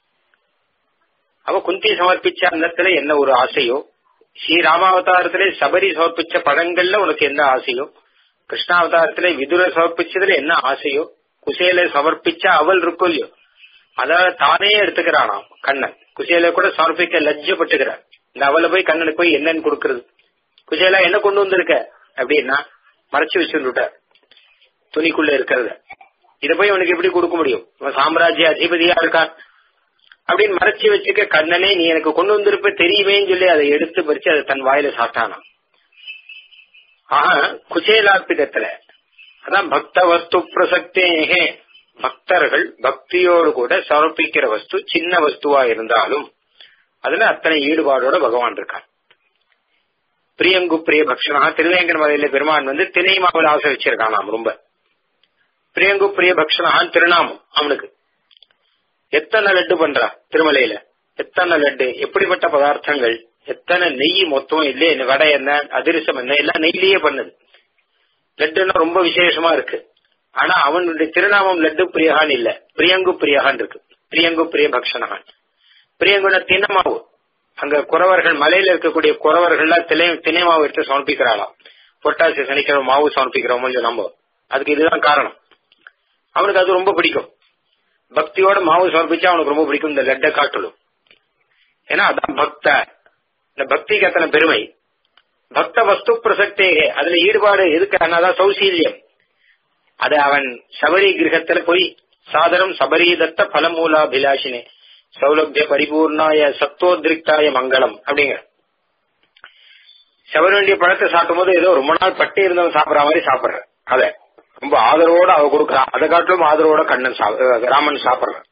அவ குந்தி சமர்ப்பிச்ச அன்னத்துல என்ன ஒரு ஆசையோ ஸ்ரீ ராமாவதாரத்திலே சபரி சமர்ப்பிச்ச படங்கள்ல உனக்கு என்ன ஆசையோ கிருஷ்ணாவதாரத்திலே விதுர சமர்ப்பிச்சதுல என்ன ஆசையோ குசேல சமர்ப்பிச்ச அவள் இருக்கும் இல்லையோ அதாவது தானே எடுத்துக்கிறானாம் கண்ணன் குசேல கூட சமர்ப்பிக்க லஜ்ஜப்பட்டுக்கிறார் இந்த அவளை போய் கண்ணனுக்கு போய் என்னன்னு கொடுக்கறது குசேலா என்ன கொண்டு வந்திருக்க அப்படின்னா மறைச்சு வச்சுட்டார் துணிக்குள்ள இருக்கிறத இத போய் அவனுக்கு எப்படி கொடுக்க முடியும் இவன் சாம்ராஜ்ய அதிபதியா இருக்கான் அப்படின்னு மறைச்சு வச்சுக்க கண்ணனே நீ எனக்கு கொண்டு வந்திருப்ப தெரியுமேன்னு சொல்லி அதை எடுத்து பறிச்சு அதை தன் வாயில சாப்பிட்டானாம் ஆஹா குசேலார்பிதத்துல அதான் பக்த வஸ்து பிரசக்தேகே பக்தர்கள் பக்தியோடு கூட சமர்ப்பிக்கிற வஸ்து சின்ன வஸ்துவா இருந்தாலும் அதுல அத்தனை ஈடுபாடோட பகவான் இருக்கான் பிரியங்கு பிரிய பக்ஷனா திருவேங்கட மலையில பெருமான் வந்து திணை மாவில் ஆசை வச்சிருக்கானாம் ரொம்ப பிரியங்கு பிரிய பக்ஷனான் திருநாமம் அவனுக்கு எத்தனை லட்டு பண்றா திருமலையில எத்தனை லட்டு எப்படிப்பட்ட பதார்த்தங்கள் எத்தனை நெய் மொத்தம் இல்லையே வடை என்ன அதிரசம் என்ன எல்லாம் நெய்லயே பண்ணுது லட்டுன்னா ரொம்ப விசேஷமா இருக்கு ஆனா அவனுடைய திருநாமம் லட்டு பிரியகான் இல்ல பிரியங்கு பிரியகான் இருக்கு பிரியங்கு பிரிய பக்ஷனகான் பிரியங்குன தினமாவு அங்க குறவர்கள் மலையில இருக்கக்கூடிய குறவர்கள்லாம் திணை திணை மாவு எடுத்து சமர்ப்பிக்கிறாளாம் பொட்டாசி சனிக்கிழமை மாவு சமர்ப்பிக்கிறோமோ இல்லையோ நம்ம அதுக்கு இதுதான் காரணம் அவனுக்கு அது ரொம்ப பிடிக்கும் பக்தியோட மாவு சமர்ப்பிச்சா அவனுக்கு ரொம்ப பிடிக்கும் இந்த லட்டை காட்டலும் ஏன்னா அதான் பக்த இந்த பக்திக்கு அத்தனை பெருமை பக்த வஸ்து பிரசக்தேகே அதுல ஈடுபாடு எதுக்கு அதான் சௌசீல்யம் அது அவன் சபரி கிரகத்துல போய் சாதனம் சபரீதத்த பலமூலாபிலாஷினே சௌலபிய பரிபூர்ணாய சத்தோதிரிக்தாய மங்களம் அப்படிங்கிற சபரவேண்டிய பழத்தை சாப்பிடும் போது ஏதோ ரொம்ப நாள் பட்டி இருந்தவன் சாப்பிடற மாதிரி சாப்பிடுற அத ரொம்ப ஆதரவோட அவ கொடுக்கறான் அதை காட்டிலும் ஆதரவோட கண்ணன் ராமன் சாப்பிடுறான்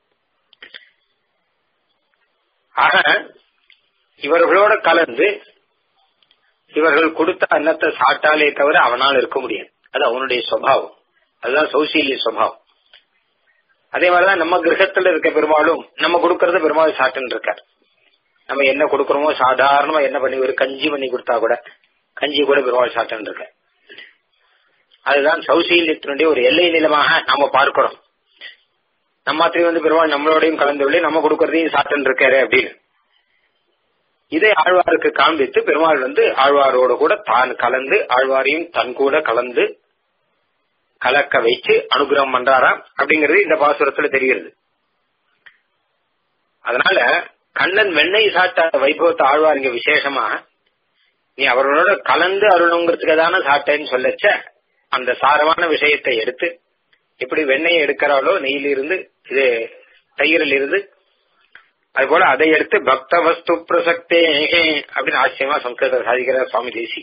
ஆக இவர்களோட கலந்து இவர்கள் கொடுத்த அன்னத்தை சாப்பிட்டாலே தவிர அவனால் இருக்க முடியாது அது அவனுடைய சுவாவம் அதுதான் சௌசீல்ய சுவாவம் அதே மாதிரிதான் நம்ம கிரகத்துல இருக்க பெருமாளும் நம்ம கொடுக்கறத பெருமாள் சாட்டுன்னு இருக்கார் நம்ம என்ன கொடுக்கறோமோ சாதாரணமா என்ன பண்ணி ஒரு கஞ்சி பண்ணி கொடுத்தா கூட கஞ்சி கூட பெருமாள் சாட்டுன்னு இருக்க அதுதான் சௌசீல்யத்தினுடைய ஒரு எல்லை நிலமாக நாம பார்க்கிறோம் நம்ம வந்து பெருமாள் நம்மளோடையும் கலந்து நம்ம கொடுக்கறதையும் சாட்டுன்னு இருக்காரு அப்படின்னு இதை ஆழ்வாருக்கு காண்பித்து பெருமாள் வந்து ஆழ்வாரோட கூட தான் கலந்து ஆழ்வாரையும் தன் கூட கலந்து கலக்க வச்சு அனுகிரகம் பண்றாராம் அப்படிங்கிறது இந்த பாசுரத்துல தெரிகிறது அதனால கண்ணன் வெண்ணெய் சாட்டாத வைபவத்தை ஆழ்வார் இங்க விசேஷமா நீ அவர்களோட கலந்து அருணுங்கிறதுக்கு தானே சாட்டேன்னு சொல்லச்ச அந்த சாரமான விஷயத்தை எடுத்து எப்படி வெண்ணெயை எடுக்கிறாளோ நெய்யிலிருந்து இது தயிரில் இருந்து அது போல அதை எடுத்து பக்த வஸ்து பிரசக்தே அப்படின்னு ஆச்சரியமா சம்ஸ்கிருத சாதிக்கிறார் சுவாமி தேசி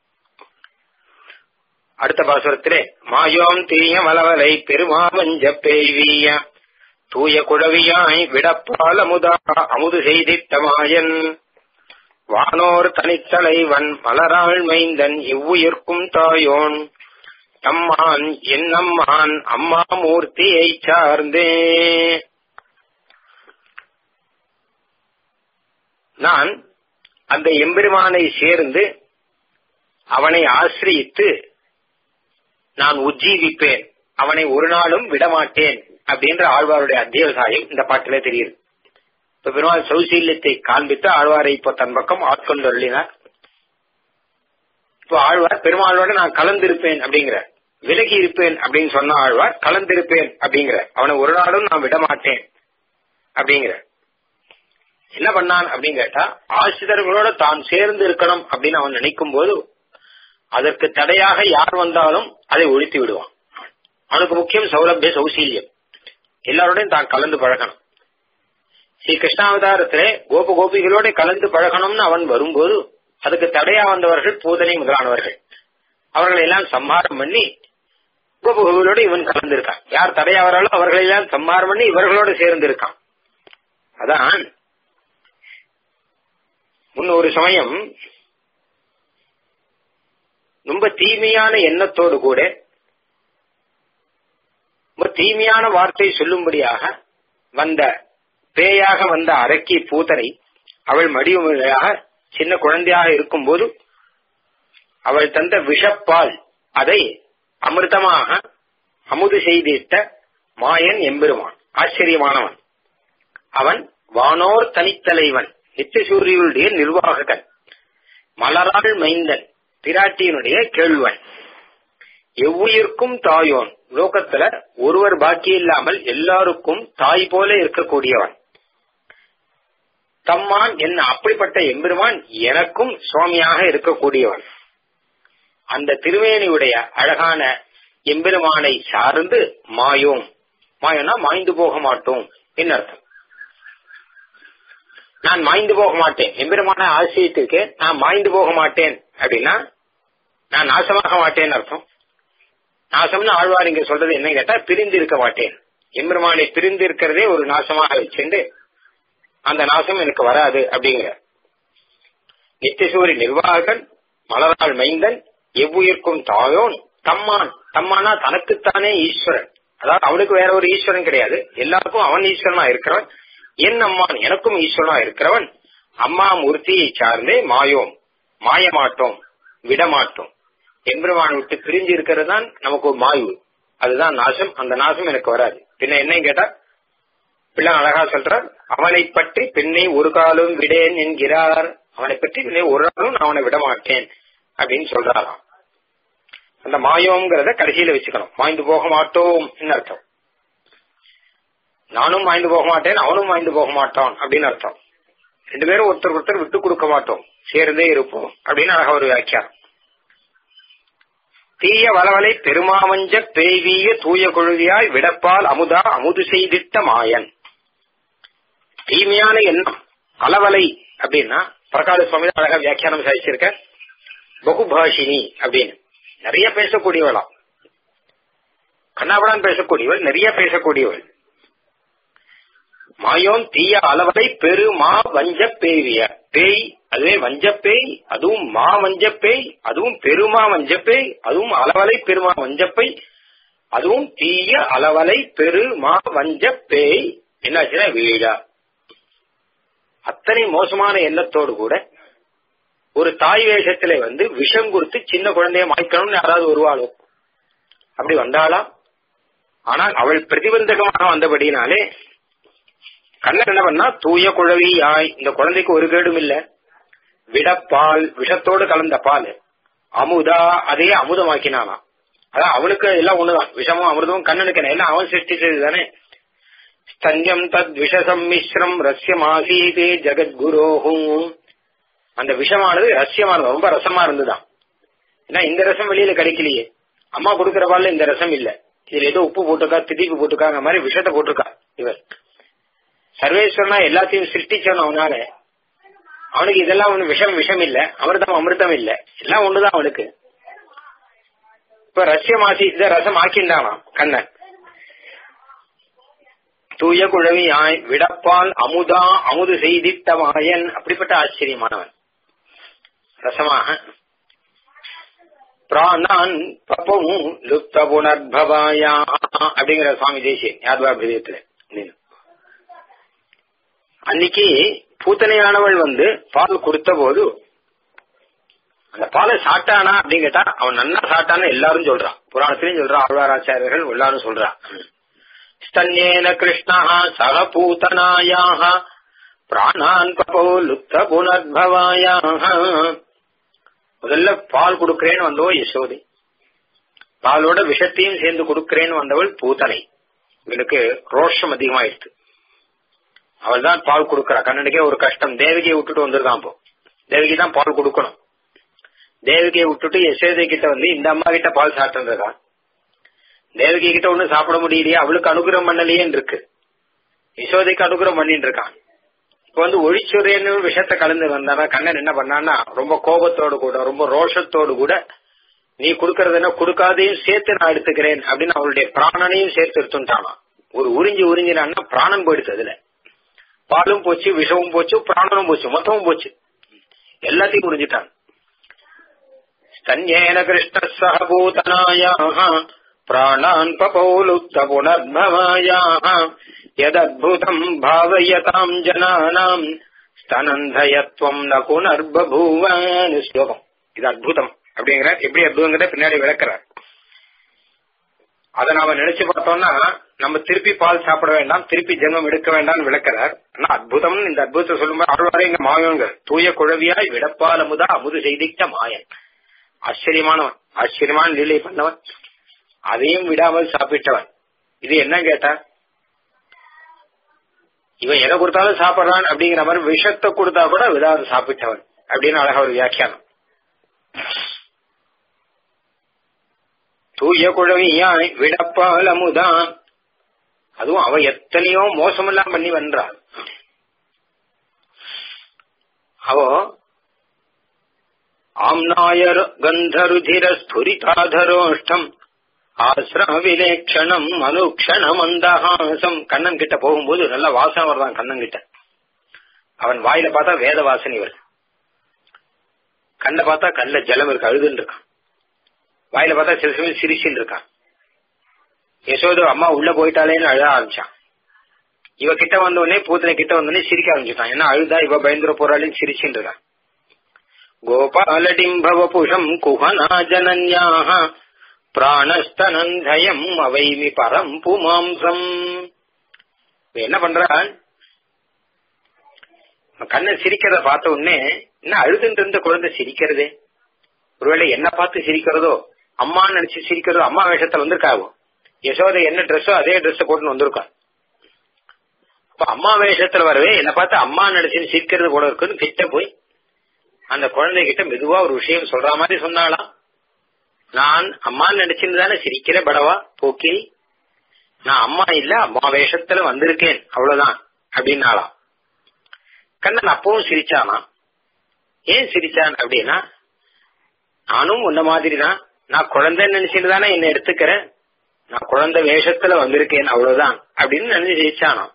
அடுத்த பாசுரத்திலே மாயோம் தீய வளவலை பெருமாவஞ்ச பேய்வீய தூய குழவியாய் விடப்பால் அமுதா அமுது செய்திட்ட மாயன் வானோர் தனித்தலைவன் மலராள் மைந்தன் இவ்வுயிர்க்கும் தாயோன் தம்மான் என்னம்மான் அம்மா மூர்த்தியை சார்ந்தே நான் அந்த எம்பெருமானை சேர்ந்து அவனை ஆசிரியித்து நான் உஜ்ஜீவிப்பேன் அவனை ஒரு நாளும் விடமாட்டேன் அப்படின்ற ஆழ்வாருடைய அத்தியவசாயம் இந்த பாட்டிலே தெரியுது இப்ப பெருமாள் சௌசீல்யத்தை காண்பித்து ஆழ்வாரை இப்போ தன் பக்கம் ஆட்கொண்டு அருளினார் இப்போ ஆழ்வார் பெருமாளோட நான் கலந்திருப்பேன் அப்படிங்கிற விலகி இருப்பேன் அப்படின்னு சொன்ன ஆழ்வார் கலந்திருப்பேன் அப்படிங்கிற அவனை ஒரு நாளும் நான் விடமாட்டேன் அப்படிங்கிற என்ன பண்ணான் அப்படின்னு கேட்டா ஆசிரியர்களோட தான் சேர்ந்து இருக்கணும் அப்படின்னு அவன் நினைக்கும் போது அதற்கு தடையாக யார் வந்தாலும் அதை ஒழித்து விடுவான் அவனுக்கு முக்கியம் சௌலபிய சௌசீல்யம் எல்லாரோடையும் தான் கலந்து பழகணும் ஸ்ரீ கிருஷ்ணாவதாரத்திலே கோப கோபிகளோட கலந்து பழகணும்னு அவன் வரும்போது அதுக்கு தடையா வந்தவர்கள் பூதனை முதலானவர்கள் அவர்களை எல்லாம் சம்ஹாரம் பண்ணி கோபகோபிகளோட இவன் கலந்திருக்கான் யார் தடையா வராலோ அவர்களை எல்லாம் சம்ஹாரம் பண்ணி இவர்களோட சேர்ந்து இருக்கான் அதான் முன்ன ஒரு சமயம் ரொம்ப தீமையான எண்ணத்தோடு கூட ரொம்ப தீமையான வார்த்தை சொல்லும்படியாக வந்த பேயாக வந்த அரக்கி பூத்தனை அவள் மடியுமையாக சின்ன குழந்தையாக இருக்கும்போது அவள் தந்த விஷப்பால் அதை அமிர்தமாக அமுது செய்திட்ட மாயன் எம்பெருமான் ஆச்சரியமானவன் அவன் வானோர் தனித்தலைவன் நித்தியசூரியுடைய நிர்வாககன் மலராள் மைந்தன் பிராட்டியினுடைய கேள்வன் எவ்வுயிர்க்கும் தாயோன் லோகத்துல ஒருவர் பாக்கி இல்லாமல் எல்லாருக்கும் தாய் போல இருக்கக்கூடியவன் தம்மான் என்ன அப்படிப்பட்ட எம்பெருமான் எனக்கும் சுவாமியாக இருக்கக்கூடியவன் அந்த திருவேணியுடைய அழகான எம்பெருமானை சார்ந்து மாயோம் மாயோனா மாய்ந்து போக மாட்டோம் என்ன அர்த்தம் நான் மாய்ந்து போக மாட்டேன் எம்பெருமான ஆசிரியத்திற்கு நான் மாய்ந்து போக மாட்டேன் அப்படின்னா நான் நாசமாக மாட்டேன்னு அர்த்தம் நாசம்னு ஆழ்வார் இங்க சொல்றது என்ன கேட்டா பிரிந்து இருக்க மாட்டேன் எம்பெருமானை பிரிந்து இருக்கிறதே ஒரு நாசமாக வச்சுண்டு அந்த நாசம் எனக்கு வராது அப்படிங்கிற நித்தியசூரி நிர்வாகன் மலராள் மைந்தன் எவ்வுயிர்க்கும் தாயோன் தம்மான் தம்மானா தனக்குத்தானே ஈஸ்வரன் அதாவது அவனுக்கு வேற ஒரு ஈஸ்வரன் கிடையாது எல்லாருக்கும் அவன் ஈஸ்வரனா இருக்கிறவன் என் அம்மான் எனக்கும் ஈஸ்வரனா இருக்கிறவன் அம்மா மூர்த்தியை சார்ந்தே மாயோம் மாயமாட்டோம் விடமாட்டோம் எம்பெருமான் விட்டு பிரிஞ்சு இருக்கிறது தான் நமக்கு ஒரு மாய்வு அதுதான் நாசம் அந்த நாசம் எனக்கு வராது பின்ன என்ன கேட்டா பிள்ளை அழகா சொல்றார் அவனை பற்றி பெண்ணை ஒரு காலம் விடேன் என்கிறார் அவனை பற்றி பின்னை ஒரு நாளும் நான் அவனை விட மாட்டேன் அப்படின்னு சொல்றாராம் அந்த மாயோங்கிறத கடைசியில வச்சுக்கணும் மாய்ந்து போக மாட்டோம் அர்த்தம் நானும் மாய்ந்து போக மாட்டேன் அவனும் மாய்ந்து போக மாட்டான் அப்படின்னு அர்த்தம் ரெண்டு பேரும் ஒருத்தர் ஒருத்தர் விட்டு கொடுக்க மாட்டோம் சேர்ந்தே இருப்போம் அப்படின்னு அழகா ஒரு வியாக்கியானம் தீய வளவலை பெருமாமஞ்ச பேய்வீய தூய கொழுவியாய் விடப்பால் அமுதா அமுது செய்திட்ட மாயன் தீமையான எண்ணம் அளவலை அப்படின்னா பிரகால சுவாமி அழகா வியாக்கியானம் சாதிச்சிருக்க பகுபாஷினி அப்படின்னு நிறைய பேசக்கூடியவளாம் கண்ணாபடான் பேசக்கூடியவள் நிறைய பேசக்கூடியவள் மாயோன் தீய அளவலை பெருமா வஞ்ச பேவிய பேய் அதுவே வஞ்சப்பேய் அதுவும் மா வஞ்சப்பேய் அதுவும் பெருமா வஞ்சப்பேய் அதுவும் அளவலை பெருமா வஞ்சப்பை அதுவும் தீய அளவலை பெருமா வஞ்சப்பேய் என்னாச்சுன்னா வீழா அத்தனை மோசமான எண்ணத்தோடு கூட ஒரு தாய் வேஷத்திலே வந்து விஷம் கொடுத்து சின்ன குழந்தைய மாய்க்கணும்னு யாராவது வருவாளோ அப்படி வந்தாலாம் ஆனால் அவள் பிரதிபந்தகமாக வந்தபடினாலே கண்ணன் என்ன பண்ணா தூய குழவி யாய் இந்த குழந்தைக்கு ஒரு கேடும் இல்ல விடப்பால் விஷத்தோடு கலந்த பால் அமுதா அதே அமுதமாக்கினானாம் அதான் அவனுக்கு எல்லாம் ஒண்ணுதான் விஷமும் அமிர்தமும் கண்ணனுக்கு என்ன எல்லாம் அவன் சிருஷ்டிச்சது தானே ஸ்தன்யம் தத் விஷசம்மிஸ்ரம் ரஸ்யமாசீதே ஜெகத்குரோஹும் அந்த விஷமானது ரஸ்யமானது ரொம்ப ரசமா இருந்துதான் ஏன்னா இந்த ரசம் வெளியில கிடைக்கலையே அம்மா கொடுக்கிற பால்ல இந்த ரசம் இல்ல இதுல ஏதோ உப்பு போட்டுக்கா திதிப்பு போட்டுக்காங்க மாதிரி விஷத்தை போட்டிருக்கா இவர் சர்வேஸ்வரனா எல்லாத்தையும் சிருஷ்டிச்சவன் அவனால அவனுக்கு இதெல்லாம் ஒண்ணு விஷம் விஷம் இல்ல அமிர்தம் அமிர்தம் இல்ல எல்லாம் ஒண்ணுதான் அவனுக்கு இப்ப ரஷ்யமாசி இந்த ரசம் ஆக்கின்றானாம் கண்ணன் தூய குழவியாய் விடப்பால் அமுதா அமுது செய்திட்ட மாயன் அப்படிப்பட்ட ஆச்சரியமானவன் ரசமாக பிராணான் பப்பவும் லுப்த புனர்பவாயா அப்படிங்கிற சுவாமி தேசிய யாத்வாபிரியத்துல அன்னைக்கு பூத்தனையானவள் வந்து பால் கொடுத்த போது அந்த பாலை சாட்டானா அப்படின்னு கேட்டா அவன் நன்னா சாட்டான்னு எல்லாரும் சொல்றான் புராணத்திலையும் சொல்றான் ஆழ்வாராச்சாரியர்கள் எல்லாரும் சொல்றான் ஸ்தன்யேன கிருஷ்ணா சக பூத்தனாயாக பிராணான் பபோ லுப்த புனர்பவாயாக முதல்ல பால் கொடுக்கிறேன்னு வந்தவோ யசோதை பாலோட விஷத்தையும் சேர்ந்து கொடுக்கிறேன்னு வந்தவள் பூத்தனை இவனுக்கு ரோஷம் அதிகமாயிடுச்சு அவள் தான் பால் கொடுக்கறா கண்ணனுக்கே ஒரு கஷ்டம் தேவகியை விட்டுட்டு வந்திருக்கான் இப்போ தேவகி தான் பால் கொடுக்கணும் தேவகியை விட்டுட்டு யசோதை கிட்ட வந்து இந்த அம்மா கிட்ட பால் சாப்பிட்டுருக்கான் தேவகி கிட்ட ஒண்ணும் சாப்பிட முடியலையே அவளுக்கு அனுகிரகம் பண்ணலையேன்னு இருக்கு யசோதைக்கு அனுகிரகம் பண்ணிட்டு இருக்கான் இப்ப வந்து ஒழிச்சுரைன்னு விஷத்தை கலந்து வந்தானா கண்ணன் என்ன பண்ணான்னா ரொம்ப கோபத்தோடு கூட ரொம்ப ரோஷத்தோடு கூட நீ கொடுக்கறதுன்னா கொடுக்காதையும் சேர்த்து நான் எடுத்துக்கிறேன் அப்படின்னு அவளுடைய பிராணனையும் சேர்த்து எடுத்துட்டானா ஒரு உறிஞ்சி உறிஞ்சினான்னா பிராணம் போயிடுச்சு அதுல பாலும் போச்சு விஷமும் போச்சு பிராணனும் போச்சு மொத்தமும் போச்சு எல்லாத்தையும் உறிஞ்சிட்டான் ஸ்தன்யேன கிருஷ்ண சகபூதனாயாக பிராணான் பபௌலுப்த புனர்பவாயாக யதத்புதம் பாவயதாம் ஜனானாம் ஸ்தனந்தயத்வம் ந புனர்பூவான் ஸ்லோகம் இது அத்புதம் அப்படிங்கிற எப்படி அற்புதங்கிறத பின்னாடி விளக்குறார் அதை நாம நினைச்சு பார்த்தோம்னா நம்ம திருப்பி பால் சாப்பிட வேண்டாம் திருப்பி ஜென்மம் எடுக்க வேண்டாம்னு விளக்குறார் ஆனா அற்புதம் இந்த அற்புதத்தை சொல்லும்போது ஆழ்வாரே இங்க மாயங்க தூய குழவியாய் விடப்பால் அமுதா அமுது செய்திட்ட மாயன் ஆச்சரியமானவன் ஆச்சரியமான லீலை பண்ணவன் அதையும் விடாமல் சாப்பிட்டவன் இது என்ன கேட்டா இவன் எதை கொடுத்தாலும் சாப்பிடுறான் அப்படிங்கிற மாதிரி விஷத்தை கொடுத்தா கூட விடாது சாப்பிட்டவன் அப்படின்னு அழகா ஒரு வியாக்கியானம் தூய குழவியாய் விடப்பால் அமுதான் அதுவும் அவ எத்தனையோ மோசமெல்லாம் பண்ணி வென்றாள் அவோ ஆம்நாயர் கந்தருதிர ஸ்புரிதாதரோஷ்டம் ஆசிரமவிலேக்ஷணம் அனுக்ஷணம் அந்தஹாசம் கண்ணன் கிட்ட போகும்போது நல்ல வாசனை வருதான் கண்ணன் கிட்ட அவன் வாயில பார்த்தா வேத வாசனை வருது கண்ண பார்த்தா கல்ல ஜலம் இருக்கு அழுதுன்னு இருக்கான் வாயில பார்த்தா சில சமயம் சிரிச்சுன்னு இருக்கான் யசோதோ அம்மா உள்ள போயிட்டாலேன்னு அழ ஆரம்பிச்சான் இவ கிட்ட வந்தோடனே பூத்தனை கிட்ட வந்தோடனே சிரிக்க ஆரம்பிச்சுட்டான் ஏன்னா அழுதா இவ பயந்துர போறாளின்னு சிரிச்சுன்னு இருக்கான் கோபாலடிம்பவபுஷம் குஹனா ஜனன்யாக பிராணஸ்தனந்தயம் அவைமி பரம் புமாம்சம் என்ன பண்றான் கண்ணன் சிரிக்கிறத பார்த்த உடனே என்ன அழுதுட்டு இருந்த குழந்தை சிரிக்கிறதே ஒருவேளை என்ன பார்த்து சிரிக்கிறதோ அம்மான்னு நினைச்சு சிரிக்கிறதோ அம்மா வேஷத்துல வந்திருக்காவோ யசோதை என்ன ட்ரெஸ்ஸோ அதே ட்ரெஸ் போட்டுன்னு வந்திருக்கா அப்ப அம்மா வேஷத்துல வரவே என்ன பார்த்து அம்மா நினைச்சு சிரிக்கிறது போல இருக்குன்னு கிட்ட போய் அந்த குழந்தை கிட்ட மெதுவா ஒரு விஷயம் சொல்ற மாதிரி சொன்னாலாம் நான் அம்மா நினைச்சுன்னு தானே சிரிக்கிற படவா போக்கிரி நான் அம்மா இல்ல அம்மா வேஷத்துல வந்திருக்கேன் அவ்வளவுதான் அப்படின்னாலாம் கண்ணன் அப்பவும் சிரிச்சானா ஏன் சிரிச்சான் அப்படின்னா நானும் உன்ன மாதிரி தான் நான் குழந்தைன்னு நினைச்சுட்டு தானே என்ன எடுத்துக்கிறேன் நான் குழந்தை வேஷத்துல வந்திருக்கேன் அவ்வளவுதான் அப்படின்னு நினைச்சு ஜெயிச்சானா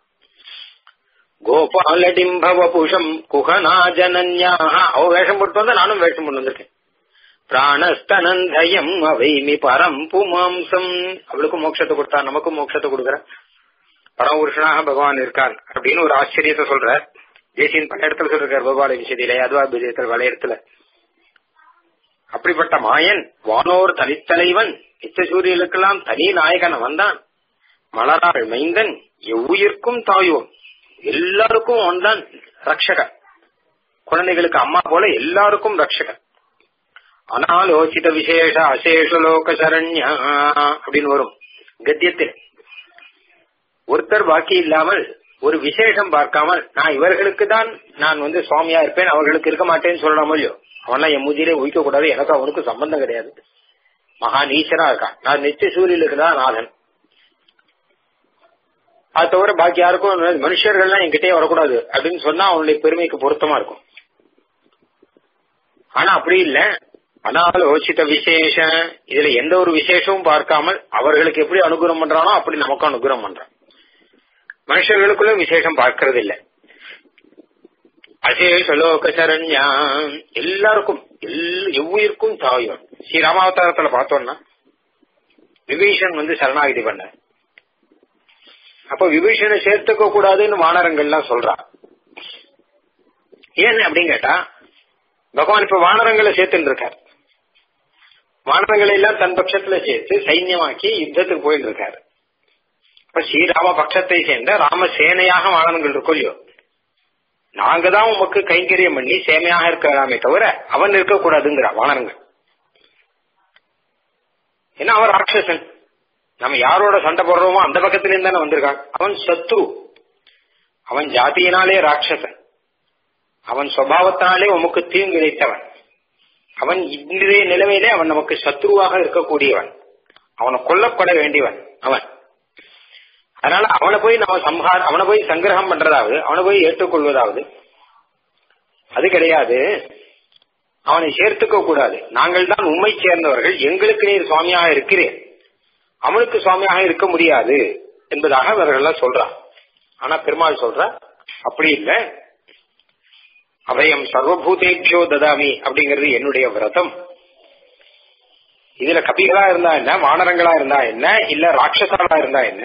கோபாலடிம்பவ புஷம் குஹனா ஜனன்யாக அவ வேஷம் போட்டு வந்தா நானும் வேஷம் போட்டு வந்திருக்கேன் பிராணஸ்தனந்தயம் அவைமி பரம் புமாம்சம் அவளுக்கும் மோட்சத்தை கொடுத்தா நமக்கும் மோட்சத்தை கொடுக்குற பரமபுருஷனாக பகவான் இருக்கான் அப்படின்னு ஒரு ஆச்சரியத்தை சொல்ற தேசியன் பல இடத்துல சொல்றார் பகவான விஷயத்தில அதுவா விஜயத்தில் பல இடத்துல அப்படிப்பட்ட மாயன் வானோர் தனித்தலைவன் நித்த சூரியனுக்கெல்லாம் தனி நாயகன் வந்தான் மலராள் மைந்தன் எவ்வுயிர்க்கும் தாயோன் எல்லாருக்கும் ஒன்றான் ரட்சகன் குழந்தைகளுக்கு அம்மா போல எல்லாருக்கும் ரட்சகன் அனாலோசித விசேஷ அசேஷ லோக சரண்யா அப்படின்னு வரும் கத்தியத்தில் ஒருத்தர் பாக்கி இல்லாமல் ஒரு விசேஷம் பார்க்காமல் நான் இவர்களுக்கு தான் நான் வந்து சுவாமியா இருப்பேன் அவர்களுக்கு இருக்க மாட்டேன்னு சொல்லலாம் இல்லையோ அவன்லாம் என் மூஞ்சிலே உயிக்க கூடாது எனக்கு அவனுக்கு சம்பந்தம் கிடையாது மகா நீச்சனா இருக்கான் நான் நித்திய சூரியலுக்கு தான் நாதன் அது தவிர பாக்கி யாருக்கும் மனுஷர்கள்லாம் என்கிட்டயே வரக்கூடாது அப்படின்னு சொன்னா அவனுடைய பெருமைக்கு பொருத்தமா இருக்கும் ஆனா அப்படி இல்ல அனாலோசித விசேஷ இதுல எந்த ஒரு விசேஷமும் பார்க்காமல் அவர்களுக்கு எப்படி அனுகிரகம் பண்றானோ அப்படி நமக்கும் அனுகிரகம் பண்றான் மனுஷர்களுக்குள்ள விசேஷம் பார்க்கறது இல்ல அசேஷ லோக சரண்யா எல்லாருக்கும் எவ்வுயிருக்கும் தாயும் ஸ்ரீ ராமாவதாரத்துல பார்த்தோம்னா விபீஷன் வந்து சரணாகிதி பண்ண அப்ப விபீஷனை சேர்த்துக்க கூடாதுன்னு வானரங்கள்லாம் சொல்றான் ஏன் அப்படின்னு கேட்டா பகவான் இப்ப வானரங்களை சேர்த்துட்டு இருக்கார் வானரங்களை எல்லாம் தன் பட்சத்துல சேர்த்து சைன்யமாக்கி யுத்தத்துக்கு போயிட்டு இருக்காரு இப்ப ஸ்ரீராம பட்சத்தை சேர்ந்த ராம சேனையாக வானரங்கள் இருக்கும் இல்லையோ நாங்க தான் உமக்கு கைங்கரியம் பண்ணி சேமையாக இருக்கலாமே தவிர அவன் இருக்கக்கூடாதுங்கிற வானரங்கள் ஏன்னா அவன் ராட்சசன் நம்ம யாரோட சண்டை போடுறோமோ அந்த பக்கத்துல இருந்து தானே வந்திருக்கான் அவன் சத்ரு அவன் ஜாதியினாலே ராட்சசன் அவன் சுவாவத்தினாலே உமக்கு தீங்கு இழைத்தவன் அவன் இன்றைய நிலைமையிலே அவன் நமக்கு சத்ருவாக இருக்கக்கூடியவன் அவனை கொல்லப்பட வேண்டியவன் அவன் அதனால அவனை போய் நம்ம சம்ஹார அவனை போய் சங்கிரகம் பண்றதாவது அவனை போய் ஏற்றுக்கொள்வதாவது அது கிடையாது அவனை சேர்த்துக்க கூடாது நாங்கள் தான் உண்மை சேர்ந்தவர்கள் எங்களுக்கு நீர் சுவாமியாக இருக்கிறேன் அவனுக்கு சுவாமியாக இருக்க முடியாது என்பதாக அவர்கள் எல்லாம் சொல்றான் ஆனா பெருமாள் சொல்ற அப்படி இல்ல அபயம் சர்வபூதேபியோ ததாமி அப்படிங்கிறது என்னுடைய விரதம் இதுல கபிகளா இருந்தா என்ன வானரங்களா இருந்தா என்ன இல்ல ராட்சசாலா இருந்தா என்ன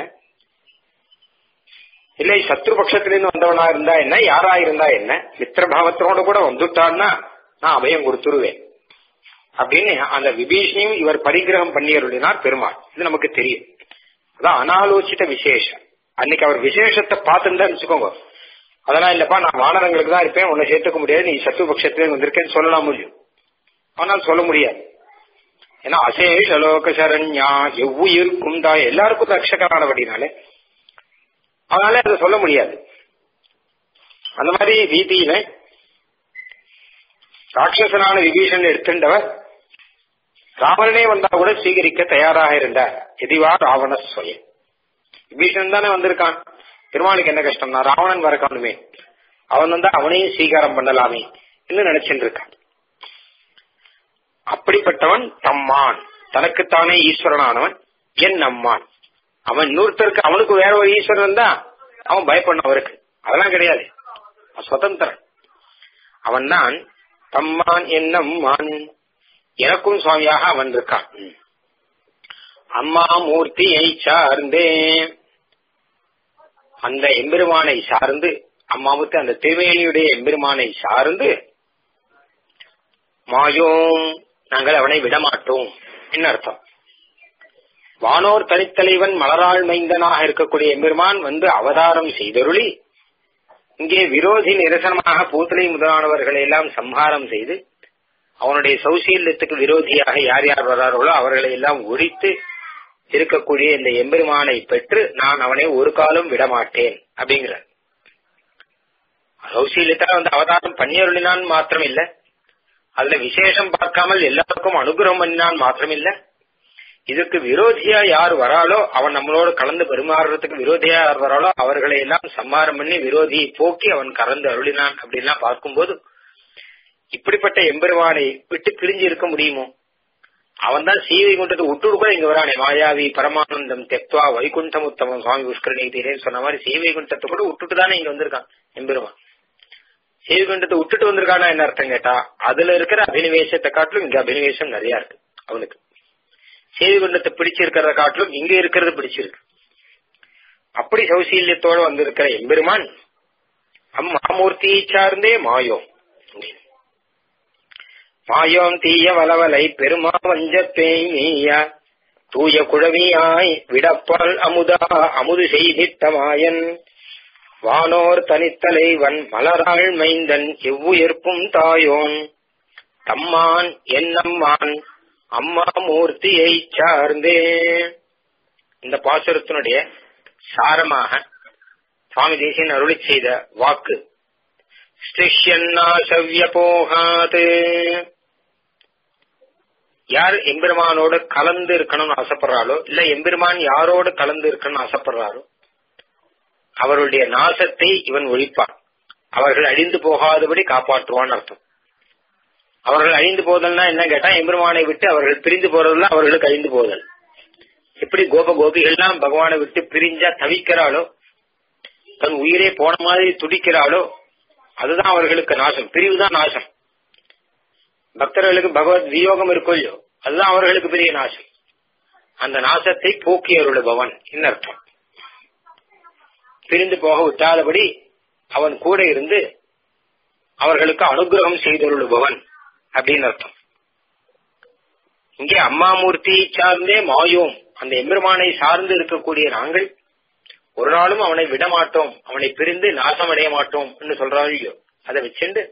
இல்லை சத்ரு பட்சத்திலிருந்து வந்தவனா இருந்தா என்ன யாரா இருந்தா என்ன மித்திரபாவத்தோட கூட வந்துட்டான்னா நான் அபயம் கொடுத்துருவேன் அப்படின்னு அந்த விபீஷனையும் இவர் பரிகிரகம் பண்ணியருளினார் பெருமாள் இது நமக்கு தெரியும் அதான் அனாலோசித்த விசேஷம் அன்னைக்கு அவர் விசேஷத்தை பார்த்துன்னு வச்சுக்கோங்க அதெல்லாம் இல்லப்பா நான் வானரங்களுக்கு தான் இருப்பேன் உன்னை சேர்த்துக்க முடியாது நீ சத்ரு பட்சத்திலே வந்திருக்கேன்னு சொல்லலாம் முடியும் ஆனால் சொல்ல முடியாது ஏன்னா அசேஷ லோக சரண்யா எவ்வுயிருக்கும் தான் எல்லாருக்கும் ரட்சகரானபடினாலே அதனால அதை சொல்ல முடியாது அந்த மாதிரி ரீதியில ராட்சசனான விபீஷன் எடுத்துட்டவர் ராவணனே வந்தா கூட சீகரிக்க தயாராக இருந்தார் எதிவா ராவண சுயம் விபீஷன் தானே வந்திருக்கான் பெருமாளுக்கு என்ன கஷ்டம்னா ராவணன் வர காணுமே அவன் வந்தா அவனையும் சீகாரம் பண்ணலாமே என்று நினைச்சுட்டு இருக்கான் அப்படிப்பட்டவன் தம்மான் தனக்குத்தானே ஈஸ்வரனானவன் என் அம்மான் அவன் இன்னொருத்தருக்கு அவனுக்கு வேற ஒரு ஈஸ்வரன் தான் அவன் பயப்படணும் அவருக்கு அதெல்லாம் கிடையாது சுதந்திரன் அவன் தான் தம்மான் என்னம்மான் எனக்கும் சுவாமியாக அவன் இருக்கான் அம்மா மூர்த்தியை சார்ந்தே அந்த எம்பெருமானை சார்ந்து அம்மாவுக்கு அந்த திருவேணியுடைய எம்பெருமானை சார்ந்து மாயோம் நாங்கள் அவனை விடமாட்டோம் என்ன அர்த்தம் வானோர் தனித்தலைவன் மலராள் மைந்தனாக இருக்கக்கூடிய எம்பெருமான் வந்து அவதாரம் செய்தருளி இங்கே விரோதி நிரசனமாக பூத்தலை முதலானவர்களை எல்லாம் சம்ஹாரம் செய்து அவனுடைய சௌசீல்யத்துக்கு விரோதியாக யார் யார் வரார்களோ அவர்களை எல்லாம் ஒழித்து இருக்கக்கூடிய இந்த எம்பெருமானை பெற்று நான் அவனை ஒரு காலம் விடமாட்டேன் அப்படிங்கிறார் சௌசீல்யத்தால் வந்து அவதாரம் பண்ணியருளினான் மாத்திரம் இல்ல அதுல விசேஷம் பார்க்காமல் எல்லாருக்கும் அனுகிரகம் பண்ணினான் மாத்திரம் இல்ல இதுக்கு விரோதியா யார் வராளோ அவன் நம்மளோட கலந்து பெருமாறுறதுக்கு விரோதியா யார் வராளோ அவர்களை எல்லாம் சம்மாரம் பண்ணி விரோதியை போக்கி அவன் கலந்து அருளினான் அப்படின்லாம் பார்க்கும்போது இப்படிப்பட்ட எம்பெருமானை விட்டு பிரிஞ்சு இருக்க முடியுமோ அவன் தான் சீவை குண்டத்தை விட்டுடு கூட இங்க வரானே மாயாவி பரமானந்தம் தெக்வா வைகுண்டம் உத்தமம் சுவாமி புஷ்கரணி தீரேன்னு சொன்ன மாதிரி சீவை குண்டத்தை கூட விட்டுட்டு தானே இங்க வந்திருக்கான் எம்பெருமான் சீவை குண்டத்தை விட்டுட்டு வந்திருக்கானா என்ன அர்த்தம் கேட்டா அதுல இருக்கிற அபினிவேசத்தை காட்டிலும் இங்க அபினிவேசம் நிறைய இருக்கு அவனுக்கு சேவை குண்டத்தை பிடிச்சிருக்கிறத காட்டிலும் இங்க இருக்கிறது பிடிச்சிருக்கு அப்படி சௌசீல்யத்தோட வந்திருக்கிற எம்பெருமான் அம்மாமூர்த்தியை சார்ந்தே மாயோம் மாயோம் தீய வளவலை பெருமா வஞ்ச பேய்மீய தூய குழவியாய் விடப்பால் அமுதா அமுது செய்திட்ட மாயன் வானோர் தனித்தலைவன் மலராள் மைந்தன் எவ்வுயிர்ப்பும் தாயோன் தம்மான் என்னம்மான் அம்மா மூர்த்தியை சார்ந்தே இந்த பாசுரத்தினுடைய சாரமாக சுவாமி தேசியன் அருளி செய்த வாக்கு ஸ்திஷ்யன்னாசவ்ய போகாது யார் எம்பெருமானோடு கலந்து இருக்கணும்னு ஆசைப்படுறாளோ இல்ல எம்பெருமான் யாரோடு கலந்து இருக்கணும்னு ஆசைப்படுறாரோ அவருடைய நாசத்தை இவன் ஒழிப்பான் அவர்கள் அழிந்து போகாதபடி காப்பாற்றுவான் அர்த்தம் அவர்கள் அழிந்து போதல்னா என்ன கேட்டா எம்பெருமானை விட்டு அவர்கள் பிரிந்து போறதுல அவர்களுக்கு அழிந்து போதல் எப்படி கோப கோபிகள்லாம் பகவானை விட்டு பிரிஞ்சா தவிக்கிறாளோ தன் உயிரே போன மாதிரி துடிக்கிறாளோ அதுதான் அவர்களுக்கு நாசம் பிரிவுதான் நாசம் பக்தர்களுக்கு பகவத் வியோகம் இருக்கும் இல்லையோ அதுதான் அவர்களுக்கு பெரிய நாசம் அந்த நாசத்தை போக்கி அருளுபவன் அர்த்தம் பிரிந்து போக விட்டாதபடி அவன் கூட இருந்து அவர்களுக்கு அனுகிரகம் செய்தருளுபவன் அப்படின்னு அர்த்தம் இங்கே அம்மாமூர்த்தி சார்ந்தே மாயோம் அந்த எம்பெருமானை சார்ந்து இருக்கக்கூடிய நாங்கள் ஒரு நாளும் அவனை விட மாட்டோம் அவனை பிரிந்து நாசம் அடைய மாட்டோம் என்று சொல்றாங்க அதை வச்சுண்டு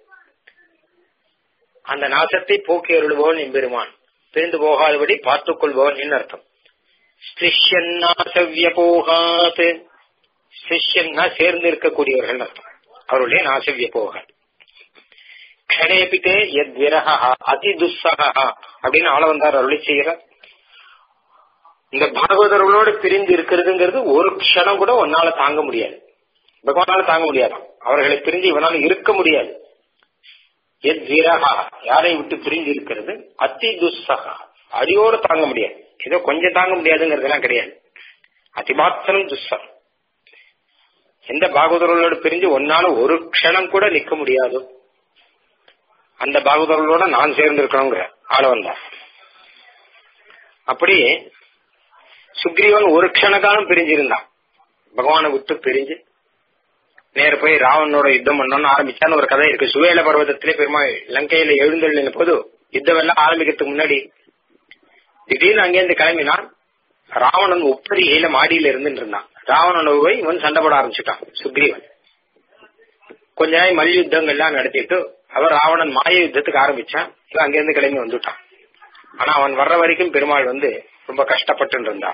அந்த நாசத்தை போக்கி அருள்பவன் எம்பெருமான் பிரிந்து போகாதபடி பார்த்துக் கொள்பவன் என்ன அர்த்தம் ஸ்திஷ்யன்னாசவ்ய போகாது ஸ்திஷ்யன்னா சேர்ந்து இருக்கக்கூடியவர்கள் அர்த்தம் அவருடைய நாசவ்ய போகாது க்ஷணேபித்தே எத் விரகா அதி துஸ்ஸகா அப்படின்னு ஆள வந்தார் அருளி செய்கிறார் இந்த பாகவதர்களோடு பிரிந்து இருக்கிறதுங்கிறது ஒரு க்ஷணம் கூட ஒன்னால தாங்க முடியாது பகவானால தாங்க முடியாது அவர்களை பிரிஞ்சு இவனால இருக்க முடியாது எத் விரகா யாரை விட்டு பிரிஞ்சு இருக்கிறது அதி துஸ்ஸகா அடியோடு தாங்க முடியாது ஏதோ கொஞ்சம் தாங்க முடியாதுங்கிறதெல்லாம் கிடையாது அதிமாத்திரம் துஸ்ஸகம் எந்த பாகவதர்களோடு பிரிஞ்சு ஒன்னால ஒரு க்ஷணம் கூட நிக்க முடியாது அந்த பாகவதர்களோட நான் சேர்ந்து இருக்கணுங்கிற ஆள வந்தார் அப்படி சுக்ரீவன் ஒரு க்ஷண காலம் பிரிஞ்சிருந்தான் பகவானை விட்டு பிரிஞ்சு நேர போய் ராவனோட யுத்தம் பண்ணணும்னு ஆரம்பிச்சான்னு ஒரு கதை இருக்கு சுவேல பர்வதத்திலே பெருமாள் லங்கையில எழுந்தள்ளின போது யுத்தம் எல்லாம் ஆரம்பிக்கிறதுக்கு முன்னாடி திடீர்னு அங்கேருந்து கிளம்பினான் ராவணன் உப்பரிகையில மாடியில இருந்துட்டு இருந்தான் ராவணனை போய் இவன் சண்டை போட ஆரம்பிச்சுட்டான் சுக்ரீவன் கொஞ்ச நாள் மல்யுத்தங்கள் எல்லாம் நடத்திட்டு அவன் ராவணன் மாய யுத்தத்துக்கு ஆரம்பிச்சான் இவன் அங்கிருந்து கிளம்பி வந்துட்டான் ஆனா அவன் வர்ற வரைக்கும் பெருமாள் வந்து ரொம்ப கஷ்டப்பட்டு இருந்தான்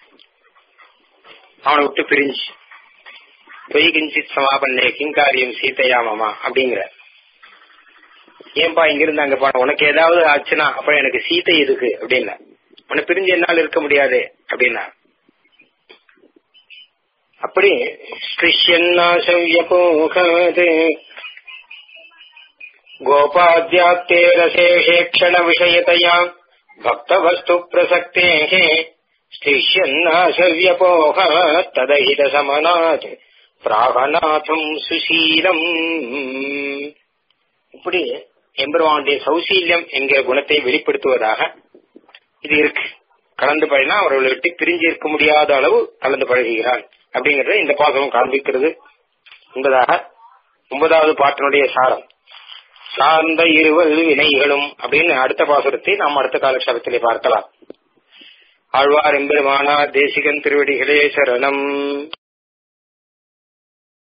அவனை விட்டு பிரிஞ்சு பொய் கிஞ்சித் சமாபன்னே கிங்காரியம் சீதையா மாமா அப்படிங்கிற ஏன்பா இங்கிருந்து அங்க போன உனக்கு ஏதாவது ஆச்சுன்னா அப்புறம் எனக்கு சீதை எதுக்கு அப்படின்னா உன்னை பிரிஞ்சு என்னால் இருக்க முடியாது அப்படின்னா அப்படி ஸ்பிருஷ்யன்னாசவ்யபோகாது गोपाद्याप्तेरशेषे क्षणविषयतया भक्तवस्तु प्रसक्तेः स्तिष्यन्नाशव्यपोह तदहितसमनात् பிராகநாதம் சுசீலம் இப்படி எம்பெருமானுடைய சௌசீல்யம் என்கிற குணத்தை வெளிப்படுத்துவதாக இது இருக்கு கலந்து பழகினா அவர்களை விட்டு பிரிஞ்சு இருக்க முடியாத அளவு கலந்து பழகுகிறான் அப்படிங்கறத இந்த பாசனம் காண்பிக்கிறது என்பதாக ஒன்பதாவது பாட்டினுடைய சாரம் சார்ந்த இருவல் வினைகளும் அப்படின்னு அடுத்த பாசுரத்தை நாம் அடுத்த காலக்ஷேபத்திலே பார்க்கலாம் ஆழ்வார் எம்பெருமானார் தேசிகன் திருவடிகளே சரணம்